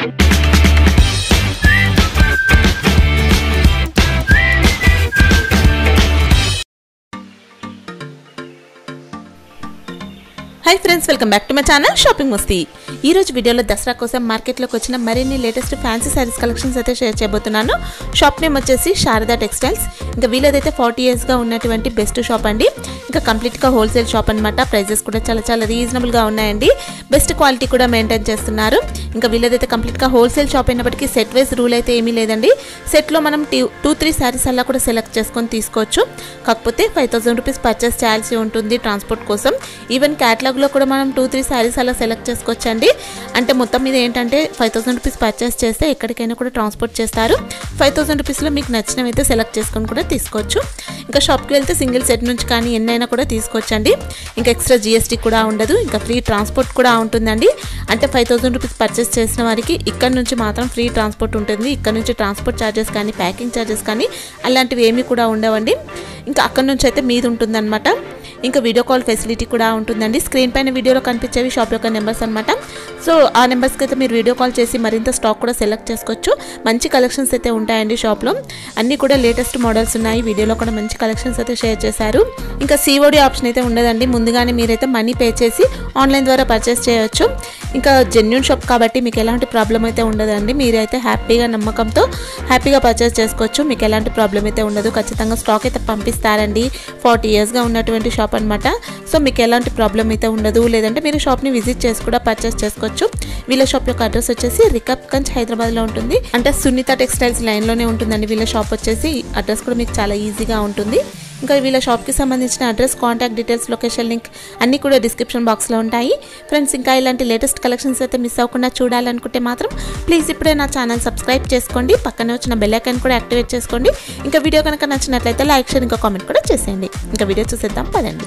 Hi friends welcome back to my channel shopping Masti ఈ రోజు వీడియోలో దసరా కోసం మార్కెట్లోకి వచ్చిన మరిన్ని లేటెస్ట్ ఫ్యాన్సీ శారీస్ కలెక్షన్స్ అయితే షేర్ చేయబోతున్నాను షాప్ నేమ్ వచ్చేసి శారదా టెక్స్టైల్స్ ఇంకా వీళ్ళదైతే ఫార్టీ ఇయర్స్గా ఉన్నటువంటి బెస్ట్ షాప్ అండి ఇంకా కంప్లీట్గా హోల్సేల్ షాప్ అనమాట ప్రైజెస్ కూడా చాలా చాలా రీజనబుల్గా ఉన్నాయండి బెస్ట్ క్వాలిటీ కూడా మెయింటైన్ చేస్తున్నారు ఇంకా వీళ్ళదైతే కంప్లీట్గా హోల్సేల్ షాప్ అయినప్పటికీ సెట్ వైజ్ రూల్ అయితే ఏమీ లేదండి సెట్లో మనం టూ త్రీ శారీస్ అలా కూడా సెలెక్ట్ చేసుకొని తీసుకోవచ్చు కాకపోతే ఫైవ్ థౌసండ్ రూపీస్ పర్చేస్ చేయాల్సి ఉంటుంది ట్రాన్స్పోర్ట్ కోసం ఈవెన్ క్యాటలాగ్లో కూడా మనం టూ త్రీ శారీస్ అలా సెలెక్ట్ చేసుకోవచ్చండి అంటే మొత్తం మీద ఏంటంటే ఫైవ్ థౌసండ్ రూపీస్ పర్చేస్ చేస్తే ఎక్కడికైనా కూడా ట్రాన్స్పోర్ట్ చేస్తారు ఫైవ్ థౌసండ్ రూపీస్లో మీకు నచ్చినవి అయితే సెలెక్ట్ చేసుకొని కూడా తీసుకోవచ్చు ఇంకా షాప్కి వెళ్తే సింగిల్ సెట్ నుంచి కానీ ఎన్నైనా కూడా తీసుకోవచ్చండి ఇంకా ఎక్స్ట్రా జిఎస్టీ కూడా ఉండదు ఇంకా ఫ్రీ ట్రాన్స్పోర్ట్ కూడా ఉంటుందండి అంటే ఫైవ్ థౌసండ్ రూపీస్ పర్చేస్ చేసిన వారికి ఇక్కడ నుంచి మాత్రం ఫ్రీ ట్రాన్స్పోర్ట్ ఉంటుంది ఇక్కడ నుంచి ట్రాన్స్పోర్ట్ ఛార్జెస్ కానీ ప్యాకింగ్ ఛార్జెస్ కానీ అలాంటివి ఏమీ కూడా ఉండవండి ఇంకా అక్కడ నుంచి అయితే మీది ఉంటుందన్నమాట ఇంకా వీడియో కాల్ ఫెసిలిటీ కూడా ఉంటుందండి స్క్రీన్ పైన వీడియోలో కనిపించేవి షాప్ యొక్క నెంబర్స్ అనమాట సో ఆ నెంబర్స్కి అయితే మీరు వీడియో కాల్ చేసి మరింత స్టాక్ కూడా సెలెక్ట్ చేసుకోవచ్చు మంచి కలెక్షన్స్ అయితే ఉంటాయండి షాప్లో అన్నీ కూడా లేటెస్ట్ మోడల్స్ ఉన్నాయి వీడియోలో కూడా మంచి కలెక్షన్స్ అయితే షేర్ చేశారు ఇంకా సిఓడి ఆప్షన్ అయితే ఉండదండి ముందుగానే మీరైతే మనీ పే చేసి ఆన్లైన్ ద్వారా పర్చేస్ చేయొచ్చు ఇంకా జెన్యున్ షాప్ కాబట్టి మీకు ఎలాంటి ప్రాబ్లం అయితే ఉండదండి మీరైతే హ్యాపీగా నమ్మకంతో హ్యాపీగా పర్చేస్ చేసుకోవచ్చు మీకు ఎలాంటి ప్రాబ్లం అయితే ఉండదు ఖచ్చితంగా స్టాక్ అయితే పంపిస్తారండి ఫార్టీ ఇయర్స్గా ఉన్నటువంటి షాప్ అనమాట సో మీకు ఎలాంటి ప్రాబ్లం అయితే ఉండదు లేదంటే మీరు షాప్ని విజిట్ చేసి కూడా పర్చేస్ చేసుకోవచ్చు వీళ్ళ షాప్ యొక్క అడ్రస్ వచ్చేసి రికబ్గంజ్ హైదరాబాద్లో ఉంటుంది అంటే సునీత టెక్స్టైల్స్ లైన్లోనే ఉంటుందండి వీళ్ళ షాప్ వచ్చేసి అడ్రస్ కూడా మీకు చాలా ఈజీగా ఉంటుంది ఇంకా వీళ్ళ షాప్కి సంబంధించిన address contact details location link అన్నీ కూడా డిస్క్రిప్షన్ బాక్స్లో ఉంటాయి ఫ్రెండ్స్ ఇంకా ఇలాంటి లేటెస్ట్ కలెక్షన్స్ అయితే మిస్ అవ్వకుండా చూడాలనుకుంటే మాత్రం ప్లీజ్ ఇప్పుడే నా ఛానల్ సబ్స్క్రైబ్ చేసుకోండి పక్కనే వచ్చిన బెల్ ఐకాన్ కూడా యాక్టివేట్ చేసుకోండి ఇంకా వీడియో కనుక నచ్చినట్లయితే లైక్ షేర్ ఇంకా కామెంట్ కూడా చేసేయండి ఇంకా వీడియో చూసేద్దాం పదండి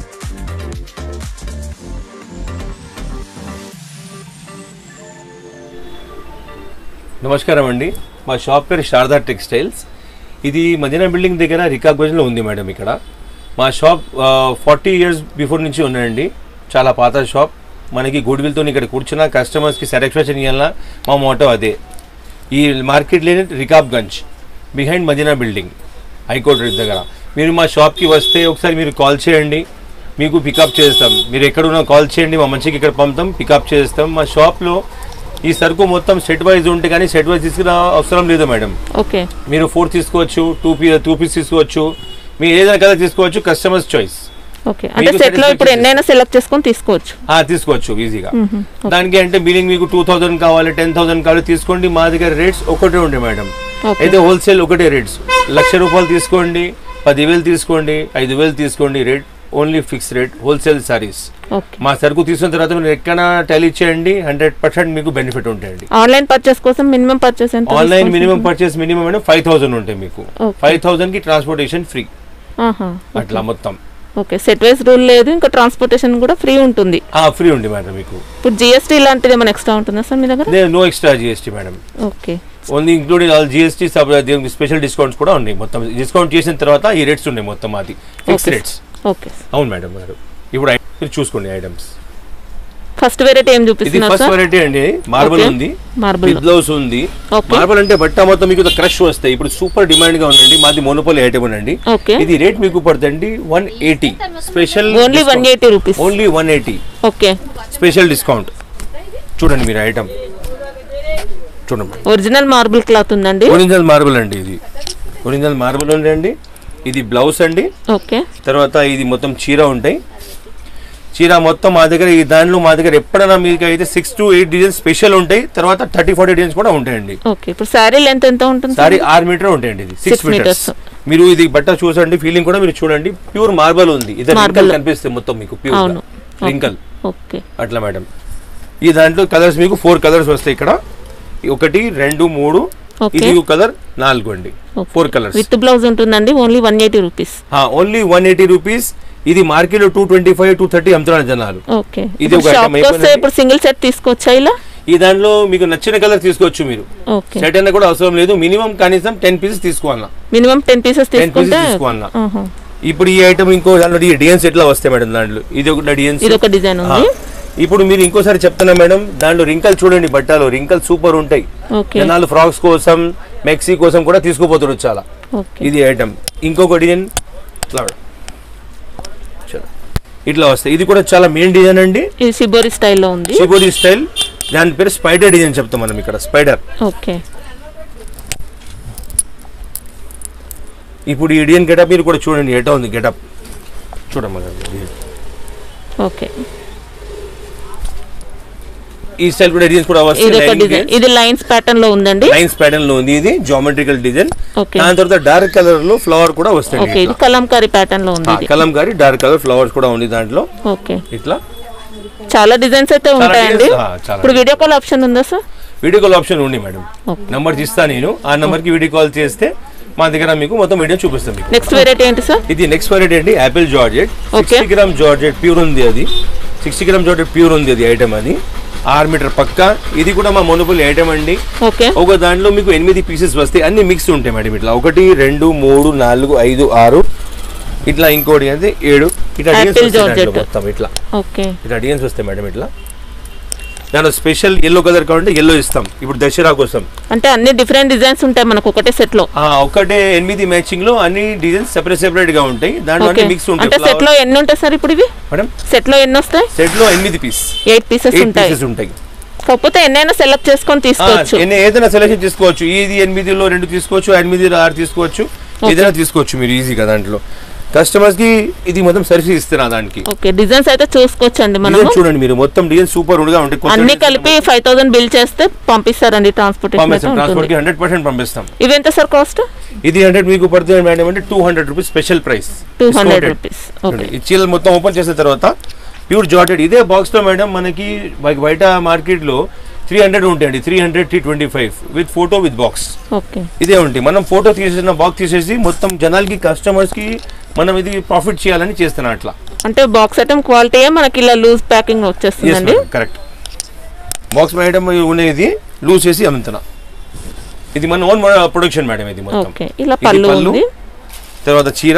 నమస్కారం అండి మా షాప్ పేరు శారదా టెక్స్టైల్స్ ఇది మదీనా బిల్డింగ్ దగ్గర రికాగోజ్లో ఉంది మేడం ఇక్కడ మా షాప్ ఫార్టీ ఇయర్స్ బిఫోర్ నుంచి ఉన్నాయండి చాలా పాత షాప్ మనకి గుడ్ విల్తో ఇక్కడ కూర్చున్న కస్టమర్స్కి సాటిస్ఫాక్షన్ ఇవ్వాలన్నా మా మోటో అదే ఈ మార్కెట్ లేని Rikabganj behind Madina building high court road దగ్గర మీరు మా షాప్కి వస్తే ఒకసారి మీరు కాల్ చేయండి మీకు పికప్ చేస్తాం మీరు ఎక్కడున్నా కాల్ చేయండి మా మంచికి ఇక్కడ పంపుతాం పికప్ చేస్తాం మా షాప్లో ఈ సరుకు మొత్తం సెట్ వైజ్ ఉంటే కానీ సెట్ వైజ్ తీసుకున్న అవసరం లేదు మేడం ఓకే మీరు ఫోర్ తీసుకోవచ్చు టూ పీ టూ పీస్ తీసుకోవచ్చు మీరు ఏదైనా కదా తీసుకోవచ్చు కస్టమర్స్ చాయిస్ ఓకే అంటే set లో ఇప్పుడు ఎన్నైనా సెలెక్ట్ చేసుకొని తీసుకోవచ్చు తీసుకోవచ్చు ఈజీగా దానికి అంటే బిల్లింగ్ మీకు టూ థౌసండ్ కావాలి టెన్ థౌసండ్ కావాలి తీసుకోండి మా దగ్గర రేట్స్ ఒకటే ఉండే మేడం Okay. అయితే హోల్సేల్ ఒకటే రేట్స్ లక్ష రూపాయలు తీసుకోండి పదివేలు తీసుకోండి ఐదు వేలు తీసుకోండి rate only fix rate wholesale sarees okay మా సరుకు తీసుకున్న తర్వాత మీరు ఎక్కడ టాలీ చేయండి హండ్రెడ్ పర్సెంట్ మీకు బెనిఫిట్ ఉంటాయండి ఆన్లైన్ పర్చేస్ కోసం మినిమం పర్చేస్ ఎంత ఆన్లైన్ మినిమం పర్చేస్ మినిమం అంటే ఫైవ్ థౌసండ్ ఉంటాయి మీకు Okay. ఫైవ్ థౌసండ్ కి ట్రాన్స్పోర్టేషన్ ఫ్రీ ఆహా అట్లా మొత్తం ఓకే సెట్ వైస్ రూల్ లేదు ఇంకా ట్రాన్స్పోర్టేషన్ కూడా ఫ్రీ ఉంటుంది ఫ్రీ ఉంది మేడం మీకు ఇప్పుడు జిఎస్టీ లాంటిది ఏమైనా ఎక్స్ట్రా ఉంటుందా సార్ మీ దగ్గర no extra GST madam okay only including all GST special discounts కూడా ఉన్నాయి మొత్తం డిస్కౌంట్ చేసిన తర్వాత ఈ రేట్స్ ఉన్నాయి మొత్తం అది ఫిక్స్ Okay. రేట్స్ ఓకే అవును మేడం గారు ఇప్పుడు ఐ- మీరు చూసుకోండి ఐటమ్స్ ఫస్ట్ వెరైటీ ఏం ఇది చూపిస్తున్నారు ఫస్ట్ సార్ వెరైటీ అండి మార్బల్ Okay. ఉంది మార్బుల్ విత్ బ్లౌజ్ ఉంది Okay. మార్బల్ అంటే బట్ట మొత్తం మీకు క్రష్ వస్తాయి ఇప్పుడు సూపర్ డిమాండ్ గా ఉందండి మాది మోనోపోలి ఐటమ్ అండి ఓకే ఇది రేట్ మీకు పడుతుంది one eighty special only one eighty rupees only one eighty okay special discount చూడండి మీరు ఐటమ్ చూడండి ఒరిజినల్ మార్బుల్ క్లాత్ ఉందండి ఒరిజినల్ మార్బుల్ అండి ఇది ఒరిజినల్ మార్బుల్ ఉంది అండి ఇది బ్లౌజ్ అండి ఓకే తర్వాత ఇది మొత్తం చీర ఉంటాయి చీర మొత్తం మా దగ్గర ఈ దానిలో మా దగ్గర ఎప్పుడైనా మీకు అయితే six to eight designs special ఉంటాయి తర్వాత థర్టీ ఫార్టీ డిజైన్స్ కూడా ఉంటాయండి ఓకే ఇప్పుడు శారీ లెంత్ ఎంత ఉంటుంది సారీ ఆరు మీటర్ ఉంటాయండి ఇది సిక్స్ Six మీటర్స్ meters. మీరు ఇది బట్ట చూసండి ఫీలింగ్ కూడా మీరు చూడండి ప్యూర్ మార్బల్ ఉంది ఇది Marble. రింకల్ కనిపిస్తుంది మొత్తం మీకు ప్యూర్ అవును రింకల్ ఓకే అట్లా మేడం ఈ దాంట్లో కలర్స్ మీకు ఫోర్ కలర్స్ వస్తాయి ఇక్కడ ఒకటి రెండు మూడు Okay. ఇది కలర్ నాలుగు అండి ఫోర్ కలర్స్ విత్ బ్లౌజ్ ఉంటుందండి only one eighty rupees only one eighty rupees ఇది మార్కెట్ లో two twenty five two thirty అమ్ముతున్నారు జనాలు ఓకే ఇది ఒక షాప్ item వస్తే అయిపోయిందండి. ఇప్పుడు సింగిల్ సెట్ తీసుకోవచ్చా ఇలా ఈ దాంట్లో మీకు నచ్చిన కలర్ తీసుకోవచ్చు మీరు ఓకే సెట్ అయినా కూడా అవసరం లేదు మినిమం కనీసం టెన్ పీసెస్ తీసుకోవాలన్నా మినిమం టెన్ పీసెస్ 10 pieces తీసుకుంటే తీసుకోవాలన్నా ఆహా. ఇప్పుడు ఈ ఐటమ్ ఇంకో దాంట్లో డిజైన్స్ ఎట్లా వస్తాయి మేడం దాంట్లో ఇది ఒక డిజైన్స్ ఇది ఒక డిజైన్ ఉంది ఇప్పుడు మీరు ఇంకోసారి చెప్తున్నా మేడం దాంట్లో రింకల్ చూడండి బట్టలు రింకల్ సూపర్ ఉంటాయి ఓకే జనాలు ఫ్రాక్స్ కోసం మెక్సీ కోసం కూడా తీసుకుపోతారు చాలా ఓకే ఇది ఐటమ్ ఇంకొక డిజైన్ ఫ్లవర్ చలో. ఇట్లా వస్తాయి ఇది కూడా చాలా మెయిన్ డిజైన్ అండి ఇది సిబోరి స్టైల్లో ఉంది షిబోరి స్టైల్ దాని పేరు స్పైడర్ డిజైన్ చెప్తాం మనం ఇక్కడ స్పైడర్ ఓకే ఇప్పుడు ఈ డిజైన్ గెటప్ మీరు కూడా చూడండి ఎటో ఉంది గెటప్ చూడమ్మా డిజైన్. ఓకే ఈ స్టైల్ కూడా డిజైన్స్ కూడా ఇది ఒక డిజైన్ ఇది లైన్స్ ప్యాటర్న్ లో ఉందండి లైన్స్ ప్యాటర్న్ లో ఉంది ఇది జామెట్రికల్ డిజైన్ ఓకే దాని తర్వాత డార్క్ కలర్ లో ఫ్లవర్ కూడా ఓకే వస్తాయి ఇది కలంకారీ ప్యాటర్న్ లో ఉంది ఇది కలంకారీ డార్క్ కలర్ ఫ్లవర్స్ కూడా ఉంది దాంట్లో ఓకే ఇట్లా చాలా డిజైన్స్ అయితే ఉంటాయండి designs, ఆ, చాలా ఇప్పుడు వీడియో కాల్ ఆప్షన్ ఉందా సార్ వీడియో కాల్ ఆప్షన్ ఉంది మేడం Okay. నంబర్ ఇస్తా నేను ఆ నంబర్ కి వీడియో కాల్ చేస్తే మా దగ్గర మీకు మొత్తం వీడియో చూపిస్తాం మీకు నెక్స్ట్ వెరైటీ ఏంటి సార్ ఇది నెక్స్ట్ వెరైటీ అండి apple georgette Okay. Sixty gram georgette pure ఉంది అది సిక్స్టీ గ్రామ్ జార్జెట్ ప్యూర్ ఉంది అది ఐటమ్ అది ఆరు మీటర్ పక్క ఇది కూడా మా మొనబుల్ ఐటమ్ అండి ఓకే ఒక దాంట్లో మీకు ఎనిమిది పీసెస్ వస్తాయి అన్ని మిక్స్ ఉంటాయి మేడం ఇట్లా ఒకటి రెండు మూడు నాలుగు ఐదు ఆరు ఇట్లా ఇంకోటి అయితే ఏడు ఇట్లా Apple డిజైన్స్ వస్తాయి దాంట్లో georgette. మొత్తం ఇట్లా ఓకే ఇట్లా డిజైన్స్ వస్తాయి మేడం ఇట్లా దాంట్లో స్పెషల్ ఎల్లో కలర్ కావాలంటే ఎల్లో ఇస్తాం ఇప్పుడు దసరా కోసం అంటే అన్ని డిఫరెంట్ డిజైన్స్ ఉంటాయి మనకు ఒకటే సెట్ లో ఆ, ఒకటే ఎనిమిది మ్యాచింగ్ లో అన్ని డిజైన్స్ సెపరేట్ సెపరేట్ గా ఉంటాయి దాంట్లో ఓకే అన్ని మిక్స్ అంటే ఉంటాయి సెట్ లో ఎన్ని ఉంటాయి సార్ ఇప్పుడు ఇవి మేడం సెట్ లో ఎన్ని వస్తాయి సెట్ లో ఎనిమిది పీస్ ఎయిట్ పీసెస్ ఎయిట్ ఉంటాయి పీసెస్ ఉంటాయి కాకపోతే ఎన్నైనా సెలెక్ట్ చేసుకొని ఆ, తీసుకోవచ్చు ఎన్ని- ఏదైనా సెలెక్షన్ చేసుకోవచ్చు ఇది ఎనిమిదిలో రెండు తీసుకోవచ్చు ఎనిమిది ఆరు తీసుకోవచ్చు ఏదైనా తీసుకోవచ్చు మీరు ఈజీగా దాంట్లో కస్టమర్స్ కి ఇది మొత్తం సర్వీస్ ఇస్తున్నా దానికి ఓకే డిజైన్స్ అయితే చూసుకోవచ్చు అండి మనము డిజైన్ చూడండి మీరు మొత్తం డిజైన్ సూపర్ గా ఉంటాయి కొత్త అన్ని designs కలిపి ఫైవ్ థౌసండ్ బిల్ చేస్తే పంపిస్తారండి ట్రాన్స్పోర్టేషన్ అయితే పంపిస్తాం ట్రాన్స్పోర్ట్ ఉంటుంది కి హండ్రెడ్ పర్సెంట్ పంపిస్తాం ఇవి ఎంత సార్ కాస్ట్ ఇది హండ్రెడ్ మీకు పడుతుంది మేడం అంటే two hundred rupees special price two hundred rupees okay ఈ చీరలు మొత్తం ఓపెన్ చేసిన తర్వాత ప్యూర్ జార్జెట్ ఇదే బాక్స్ లో మేడం మనకి బయట- బయట మార్కెట్ లో త్రీ హండ్రెడ్ ఉంటాయండి three hundred three twenty five with photo with box okay ఇదే ఉంటాయి మనం ఫోటో తీసేసిన బాక్స్ తీసేసి మొత్తం జనాలకి కస్టమర్స్ కి మనం ఇది ప్రాఫిట్ చేయాలని చేస్తున్నాం అట్లా అంటే బాక్స్ ఐటమ్ క్వాలిటీ మనకి ఇలా లూజ్ ప్యాకింగ్ వచ్చేస్తుందండి కరెక్ట్ బాక్స్ మేడం ఉన్నది లూజ్ చేసి అమ్ముతున్నా ఇది మన ఓన్ ప్రొడక్షన్ మేడం ఇది మొత్తం ఓకే ఇలా ఇది పళ్ళు పళ్ళు. ఉంది తర్వాత చీర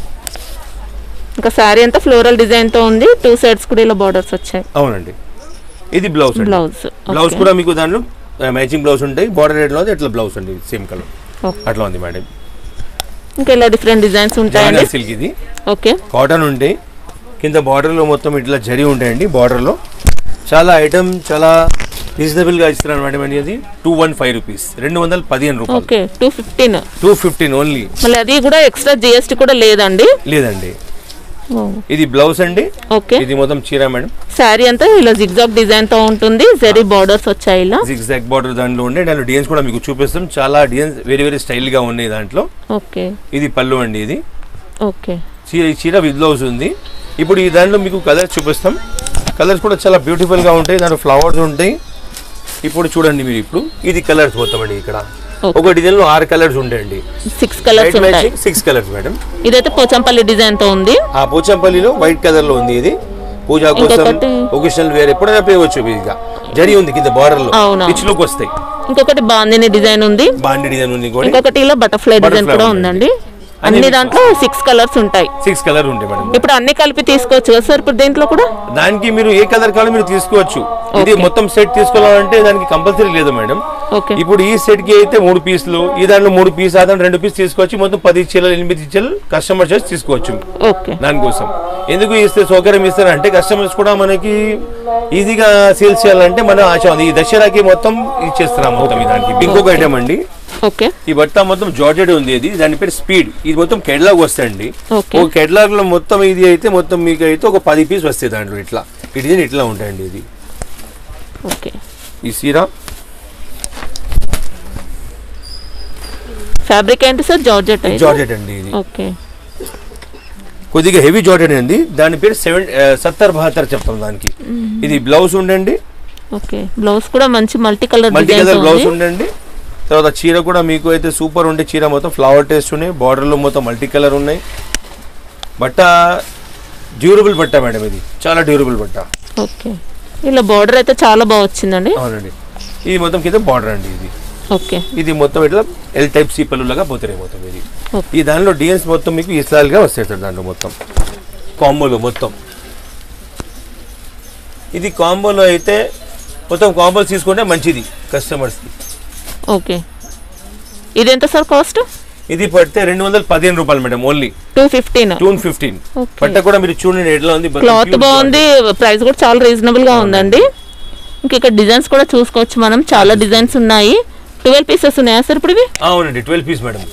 ఇంకా శారీ అంతా ఫ్లోరల్ డిజైన్ తో ఉంది టూ సైడ్స్ కూడా ఇలా బార్డర్స్ వచ్చాయి అవునండి ఇది బ్లౌజ్ అండి బ్లౌజ్ బ్లౌజ్ కూడా మీకు దాంట్లో మ్యాచింగ్ బ్లౌజ్ ఉంటాయి బార్డర్ రేట్లో ఇట్లా బ్లౌజ్ అండి సేమ్ కలర్ Okay. అట్లా ఉంది మేడం ఇంకా ఇలా డిఫరెంట్ డిజైన్స్ ఉంటాయండి సిల్క్ ఇది ఓకే కాటన్ ఉంటాయి కింద బార్డర్లో మొత్తం ఇట్లా జరి ఉంటాయండి బార్డర్లో చాలా ఐటమ్ చాలా రీజనబుల్గా ఇస్తున్నాను మేడం అనేది టూ వన్ ఫైవ్ రూపీస్ రెండు వందల పదిహేను రూపాయలు okay two fifteen two fifteen only మళ్ళీ అది కూడా ఎక్స్ట్రా జిఎస్టీ కూడా లేదండి లేదండి ఇది బ్లౌజ్ అండి ఓకే ఇది మొత్తం చీర మేడం శారీ అంతా ఇలా జిగ్జాగ్ డిజైన్ తో ఉంటుంది జరీ బార్డర్స్ వచ్చాయి ఇలా జిగ్ జాక్ బార్డర్ దాంట్లో ఉండే దాంట్లో డిజైన్స్ కూడా మీకు చూపిస్తాం చాలా డిజైన్స్ వెరీ వెరీ స్టైల్గా ఉన్నాయి దాంట్లో ఓకే ఇది పళ్ళు అండి ఇది ఓకే చీర ఈ చీర విత్ బ్లౌజ్ ఉంది ఇప్పుడు ఈ దాంట్లో మీకు కలర్స్ చూపిస్తాం కలర్స్ కూడా చాలా బ్యూటిఫుల్గా ఉంటాయి దాంట్లో ఫ్లవర్స్ ఉంటాయి ఇప్పుడు చూడండి మీరు ఇప్పుడు ఇది కలర్స్ మొత్తం అండి ఇక్కడ Okay. ఒక డిజైన్ లో ఆరు కలర్స్ ఉంటాయండి సిక్స్ కలర్స్ ఉంటాయి సిక్స్ కలర్స్ మేడం ఇదైతే పోచంపల్లి డిజైన్ తో ఉంది ఆ పోచంపల్లిలో వైట్ కలర్ లో ఉంది ఇది పూజ కోసం ఇంకొకటి- ఒకేషనల్ వేర్ ఎప్పుడైనా పేయవచ్చు ఇదిగా జరి ఉంది కింద బార్డర్ లో అవును. రిచ్ లుక్ వస్తాయి ఇంకొకటి బాందిని డిజైన్ ఉంది బాండి డిజైన్ ఉంది కూడా ఇంకొకటి ఇలా బటర్ఫ్లై డిజైన్ Butterfly కూడా ఉందండి. ఉందండి అన్ని అన్ని mix దాంట్లో సిక్స్ కలర్స్ ఉంటాయి సిక్స్ కలర్ ఉంటాయి మేడం ఇప్పుడు అన్ని కలిపి తీసుకోవచ్చు కదా సార్ ఇప్పుడు దీంట్లో కూడా దానికి మీరు ఏ కలర్ కావాలో మీరు తీసుకోవచ్చు ఇది Okay. మొత్తం సెట్ తీసుకోవాలంటే దానికి కంపల్సరీ లేదు మేడం ఓకే ఇప్పుడు ఈ సెట్ కి అయితే మూడు పీసులు ఈ దాంట్లో మూడు పీస్ ఆ దాంట్లో రెండు పీస్ తీసుకోవచ్చు మొత్తం పది చీరలు ఎనిమిది చీరలు కస్టమర్ చేసి తీసుకోవచ్చు ఓకే దానికోసం ఎందుకు ఇస్తే సౌకర్యం ఇస్తారంటే కస్టమర్స్ కూడా మనకి ఈజీగా సేల్స్ చేయాలంటే మనం ఆశ ఉంది ఈ దసరాకి మొత్తం ఇచ్చేస్తున్నాం మొత్తం ఈ దానికి ఇంకొక ఐటమ్ అండి ఓకే ఈ బట్ట మొత్తం జార్జెడ్ ఉంది ఇది దాని పేరు స్పీడ్ ఇది మొత్తం కెడ్లాగ్ వస్తాయండి ఓకే ఒక కెడ్లాగ్ లో మొత్తం ఇది అయితే మొత్తం మీకు అయితే ఒక పది పీస్ వస్తాయి దాంట్లో ఇట్లా ఈ డిజైన్ ఇట్లా ఉంటాయండి ఇది ఓకే ఈ సీర ఫ్యాబ్రిక్ ఏంటి సార్ జార్జెట్ జార్జెట్ అండి ఇది ఓకే కొద్దిగా హెవీ జార్జెట్ అండి దాని పేరు సెవెన్ సత్తర్ బహత్తర్ చెప్తాం దానికి ఇది బ్లౌజ్ ఉండండి ఓకే బ్లౌజ్ కూడా మంచి multi colour multi design colour blouse ఉంది ఉండండి తర్వాత చీర కూడా మీకు అయితే సూపర్ ఉండే చీర మొత్తం ఫ్లవర్ టేస్ట్ ఉన్నాయి బార్డర్లో మొత్తం మల్టీ కలర్ ఉన్నాయి బట్ట డ్యూరబుల్ బట్ట మేడం ఇది చాలా డ్యూరబుల్ బట్ట ఓకే ఇలా బార్డర్ అయితే చాలా బాగా వచ్చిందండి అవునండి ఇది మొత్తం కింద బార్డర్ అండి ఇది ఓకే ఇది మొత్తం ఇట్లా ఎల్ టైప్ సి పళ్ళులాగా పోతున్నాయి మొత్తం ఇది Okay. ఈ దానిలో డిజైన్స్ మొత్తం మీకు ఇస్లాల్గా వస్తాయి సార్ దాంట్లో మొత్తం కాంబోలో మొత్తం ఇది కాంబోలో అయితే మొత్తం కాంబోలు తీసుకుంటే మంచిది కస్టమర్స్కి ఓకే ఇది ఎంత సార్ కాస్ట్ ఇది పడితే రెండు వందల పదిహేను రూపాయలు madam only two fifteen two fifteen Okay. పట్ట కూడా మీరు చూడండి ఎట్లా ఉంది మొత్తం క్లాత్ pure బాగుంది ప్రైస్ కూడా చాలా రీజనబుల్ గా ఉందండి ఇంకా ఇక్కడ డిజైన్స్ కూడా చూసుకోవచ్చు మనం చాలా డిజైన్స్ ఉన్నాయి ట్వెల్వ్ పీసెస్ ఉన్నాయా సార్ ఇప్పుడు ఇవి cloth. అవునండి ట్వెల్వ్ పీస్ మేడం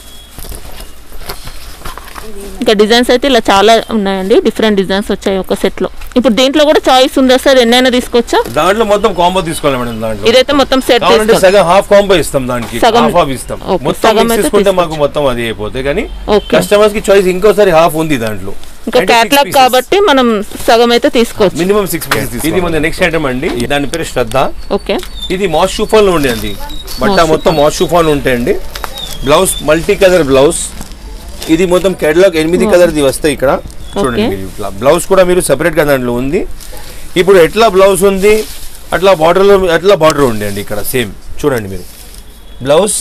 ఇంకా డిజైన్స్ అయితే ఇలా చాలా ఉన్నాయండి డిఫరెంట్ డిజైన్స్ వచ్చాయి ఒక సెట్ లో ఇప్పుడు దీంట్లో కూడా చాయిస్ ఉందా సార్ ఎన్నైనా తీసుకోవచ్చా దాంట్లో మొత్తం కాంబో తీసుకోవాలి మేడం దాంట్లో ఇదైతే మొత్తం సెట్ కావాలంటే సగం హాఫ్ కాంబో ఇస్తాం దానికి సగం- హాఫ్ హాఫ్ ఇస్తాం Okay, మొత్తం సగం mix అయితే తీసుకుంటే మాకు మొత్తం అది అయిపోతాయి కానీ ఓకే కస్టమర్స్ కి చాయిస్ ఇంకోసారి హాఫ్ ఉంది దాంట్లో ఇంకా క్యాట్లాగ్ కాబట్టి మనం సగం అయితే తీసుకోవచ్చు మినిమం సిక్స్ పీసెస్ ఇది మన నెక్స్ట్ ఐటమ్ అండి దాని పేరు శ్రద్ధ ఓకే ఇది మాస్ షూఫాన్ లో ఉండేది బట్ట మొత్తం మాస్ షూఫాన్ ఉంటాయండి బ్లౌజ్ మల్టీ కలర్ బ్లౌజ్ ఇది మొత్తం కేటలాగ్ ఎనిమిది కలర్ ది వస్తాయి ఇక్కడ చూడండి మీరు ఇట్లా బ్లౌజ్ కూడా మీరు సెపరేట్ గా దాంట్లో ఉంది ఇప్పుడు ఎట్లా బ్లౌజ్ ఉంది అట్లా బార్డర్ లో అట్లా బార్డర్ ఉంది అండి ఇక్కడ సేమ్ చూడండి మీరు బ్లౌజ్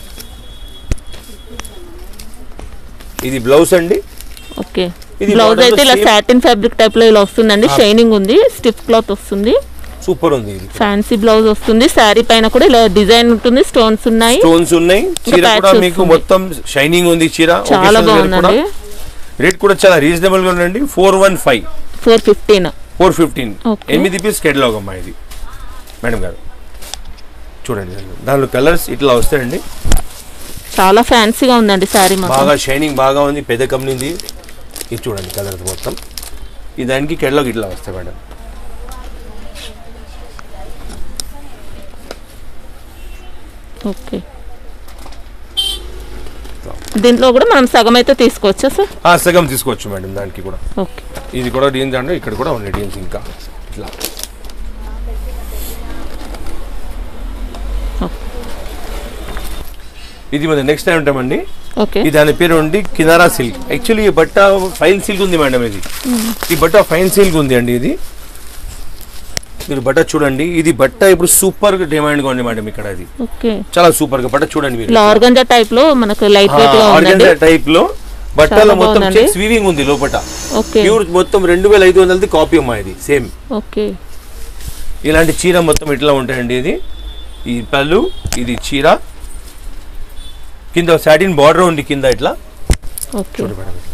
ఇది బ్లౌజ్ అండి ఓకే ఇది బ్లౌజ్ border అయితే లో ఇలా same- సాటిన్ ఫ్యాబ్రిక్ టైప్ లో ఇలా వస్తుందండి షైనింగ్ ఉంది స్టిఫ్ క్లాత్ వస్తుంది సూపర్ ఉంది ఇది ఫ్యాన్సీ బ్లౌజ్ వస్తుంది శారీ పైన కూడా ఇలా డిజైన్ ఉంటుంది స్టోన్స్ ఉన్నాయి స్టోన్స్ ఉన్నాయి చీర patch కూడా మీకు వస్తుంది. మొత్తం షైనింగ్ ఉంది చీర చాలా occasional wear కూడా బాగుందండి రేట్ కూడా చాలా రీజనబుల్ గా ఉందండి four one five four fifteen four fifteen Okay. ఎనిమిది పీస్ కెటలాగ్ అమ్మా ఇది మేడం గారు చూడండి దానిలో కలర్స్ ఇట్లా వస్తాయండి చాలా ఫ్యాన్సీగా ఉందండి శారీ బాగా మొత్తం షైనింగ్ బాగా ఉంది పెద్ద కంపెనీది ఇది చూడండి కలర్స్ మొత్తం ఈ దానికి కెటలాగ్ ఇట్లా వస్తాయి మేడం ఓకే దీంట్లో కూడా మనం సగం అయితే తీసుకోవచ్చా సార్ ఆ సగం తీసుకోవచ్చు మేడం దానికి కూడా ఓకే ఇది కూడా డీన్స్ అంటే ఇక్కడ కూడా ఉన్నాయి డీన్స్ ఇంకా ఇట్లా ఇది మన నెక్స్ట్ టైం ఉంటామండి ఓకే ఈ దాని పేరు ఉండి కినారా సిల్క్ యాక్చువల్లీ ఈ బట్ట ఫైన్ సిల్క్ ఉంది మేడం ఇది ఈ బట్ట ఫైన్ సిల్క్ ఉంది అండి ఇది మీరు బట్ట చూడండి ఇది బట్ట ఇప్పుడు సూపర్ డిమాండ్ గా ఉంది మేడం ఇక్కడ ఇది ఓకే చాలా సూపర్ గా బట్ట చూడండి మీరు ఇలా ఆర్గంజా టైప్ లో మనకు లైట్ వెయిట్ గా ఉందండి టైప్ లో బట్టలో చాలా మొత్తం బాగుందండి. చెక్స్ వీవింగ్ ఉంది లోపల ఓకే ప్యూర్ మొత్తం రెండు వేల ఐదు వందలది కాపీ అమ్మా ఇది సేమ్ ఓకే ఇలాంటి చీర మొత్తం ఇట్లా ఉంటాయండి ఇది ఈ పళ్ళు ఇది చీర కింద సాటిన్ బార్డర్ ఉంది కింద ఇట్లా ఓకే చూడు మేడం ఇట్లా.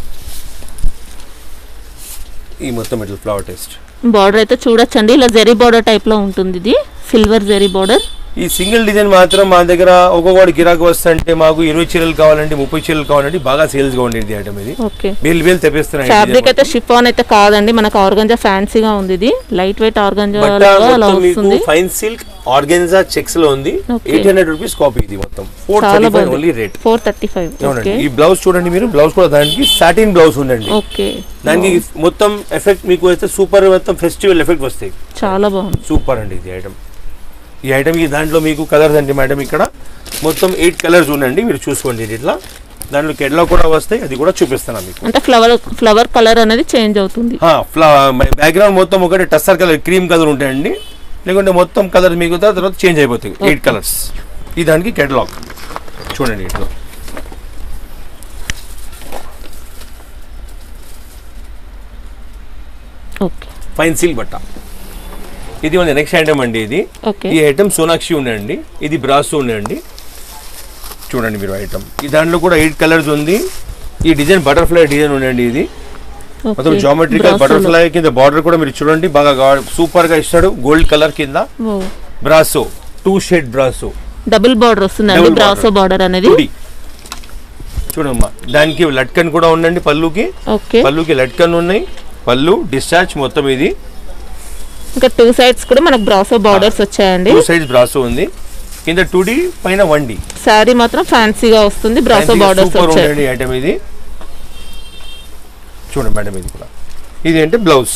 ఈ మొత్తం ఇట్లా ఫ్లవర్ టేస్ట్ బార్డర్ అయితే చూడొచ్చండి ఇలా జెరీ బార్డర్ టైప్ లో ఉంటుంది ఇది సిల్వర్ జెరీ బార్డర్ ఈ సింగిల్ డిజైన్ మాత్రం మా దగ్గర ఒక్కొక్కటి గిరాకు వస్తుంటే మాకు ఇరవై చీరలు కావాలంటే ముప్పై చీరలు కావాలంటే బాగా సేల్స్ గా ఉండేది ఐటమ్ ఇది ఓకే వేలు వేలు తెప్పిస్తున్నాయి ఫ్యాబ్రిక్ అయితే షిఫాన్ అయితే కాదండి మనకు ఆర్గంజా ఫ్యాన్సీగా ఉంది ఇది లైట్ వెయిట్ ఆర్గంజా లాగా అలా వస్తుంది ఫైన్ సిల్క్ ఆర్గెన్జా చెక్స్ లో ఉంది Okay. Eight hundred rupees copy ఇది మొత్తం ఫోర్ చాలా థర్టీ ఫైవ్ బాగుంది only rate four thirty five అవునండి ఓకే ఈ బ్లౌజ్ చూడండి మీరు బ్లౌజ్ కూడా దానికి సాటిన్ బ్లౌజ్ ఉందండి ఓకే దానికి మొత్తం ఎఫెక్ట్ మీకు అయితే సూపర్ మొత్తం ఫెస్టివల్ ఎఫెక్ట్ వస్తాయి చాలా బాగుంది సూపర్ అండి ఇది ఐటమ్ ఈ ఐటమ్ ఈ దాంట్లో మీకు కలర్స్ అండి మేడం ఇక్కడ మొత్తం ఎయిట్ కలర్స్ ఉండండి మీరు చూసుకోండి ఇది ఇట్లా దాంట్లో కెడ్లో కూడా వస్తాయి అది కూడా చూపిస్తాను మీకు అంటే ఫ్లవర్ ఫ్లవర్ కలర్ అనేది చేంజ్ అవుతుంది బ్యాక్గ్రౌండ్ మొత్తం ఒకటి టస్సర్ కలర్ క్రీమ్ కలర్ ఉంటాయండి లేకుంటే మొత్తం కలర్ మీకు తర్వాత చేంజ్ అయిపోతాయి ఎయిట్ కలర్స్ ఈ దానికి కెటలాగ్ చూడండి ఇట్లా ఓకే ఫైన్ సిల్క్ బట్ట ఇది మన నెక్స్ట్ ఐటమ్ అండి ఇది ఓకే ఈ ఐటమ్ సోనాక్షి ఉండండి ఇది బ్రాసో ఉండండి చూడండి మీరు ఐటమ్ ఈ దాంట్లో కూడా ఎయిట్ కలర్స్ ఉంది ఈ డిజైన్ బటర్ఫ్లై డిజైన్ ఉండండి ఇది మొత్తం జామెట్రికల్ బటర్ఫ్లై కింద బార్డర్ కూడా మీరు చూడండి బాగా సూపర్ గా ఇస్తాడు గోల్డ్ కలర్ కింద brasso two shade brasso double border వస్తుందండి Double బ్రాసో border. బార్డర్ అనేది టుడి చూడమ్మా దానికి లట్కన్ కూడా ఉండండి పళ్ళుకి ఓకే పళ్ళుకి లట్కన్ ఉన్నాయి పళ్ళు డిశ్చార్జ్ మొత్తం ఇది ఇంకా టూ సైడ్స్ కూడా మనకు బ్రాసో బార్డర్స్ వచ్చాయండి టూ సైడ్స్ బ్రాసో ఉంది కింద టూడి పైన వన్ డి శారీ మాత్రం ఫ్యాన్సీగా వస్తుంది బ్రాసో బార్డర్స్ సూపర్ వచ్చాయి ఉండండి ఐటమ్ ఇది చూడండి మేడం ఇది కూడా ఇది అంటే బ్లౌజ్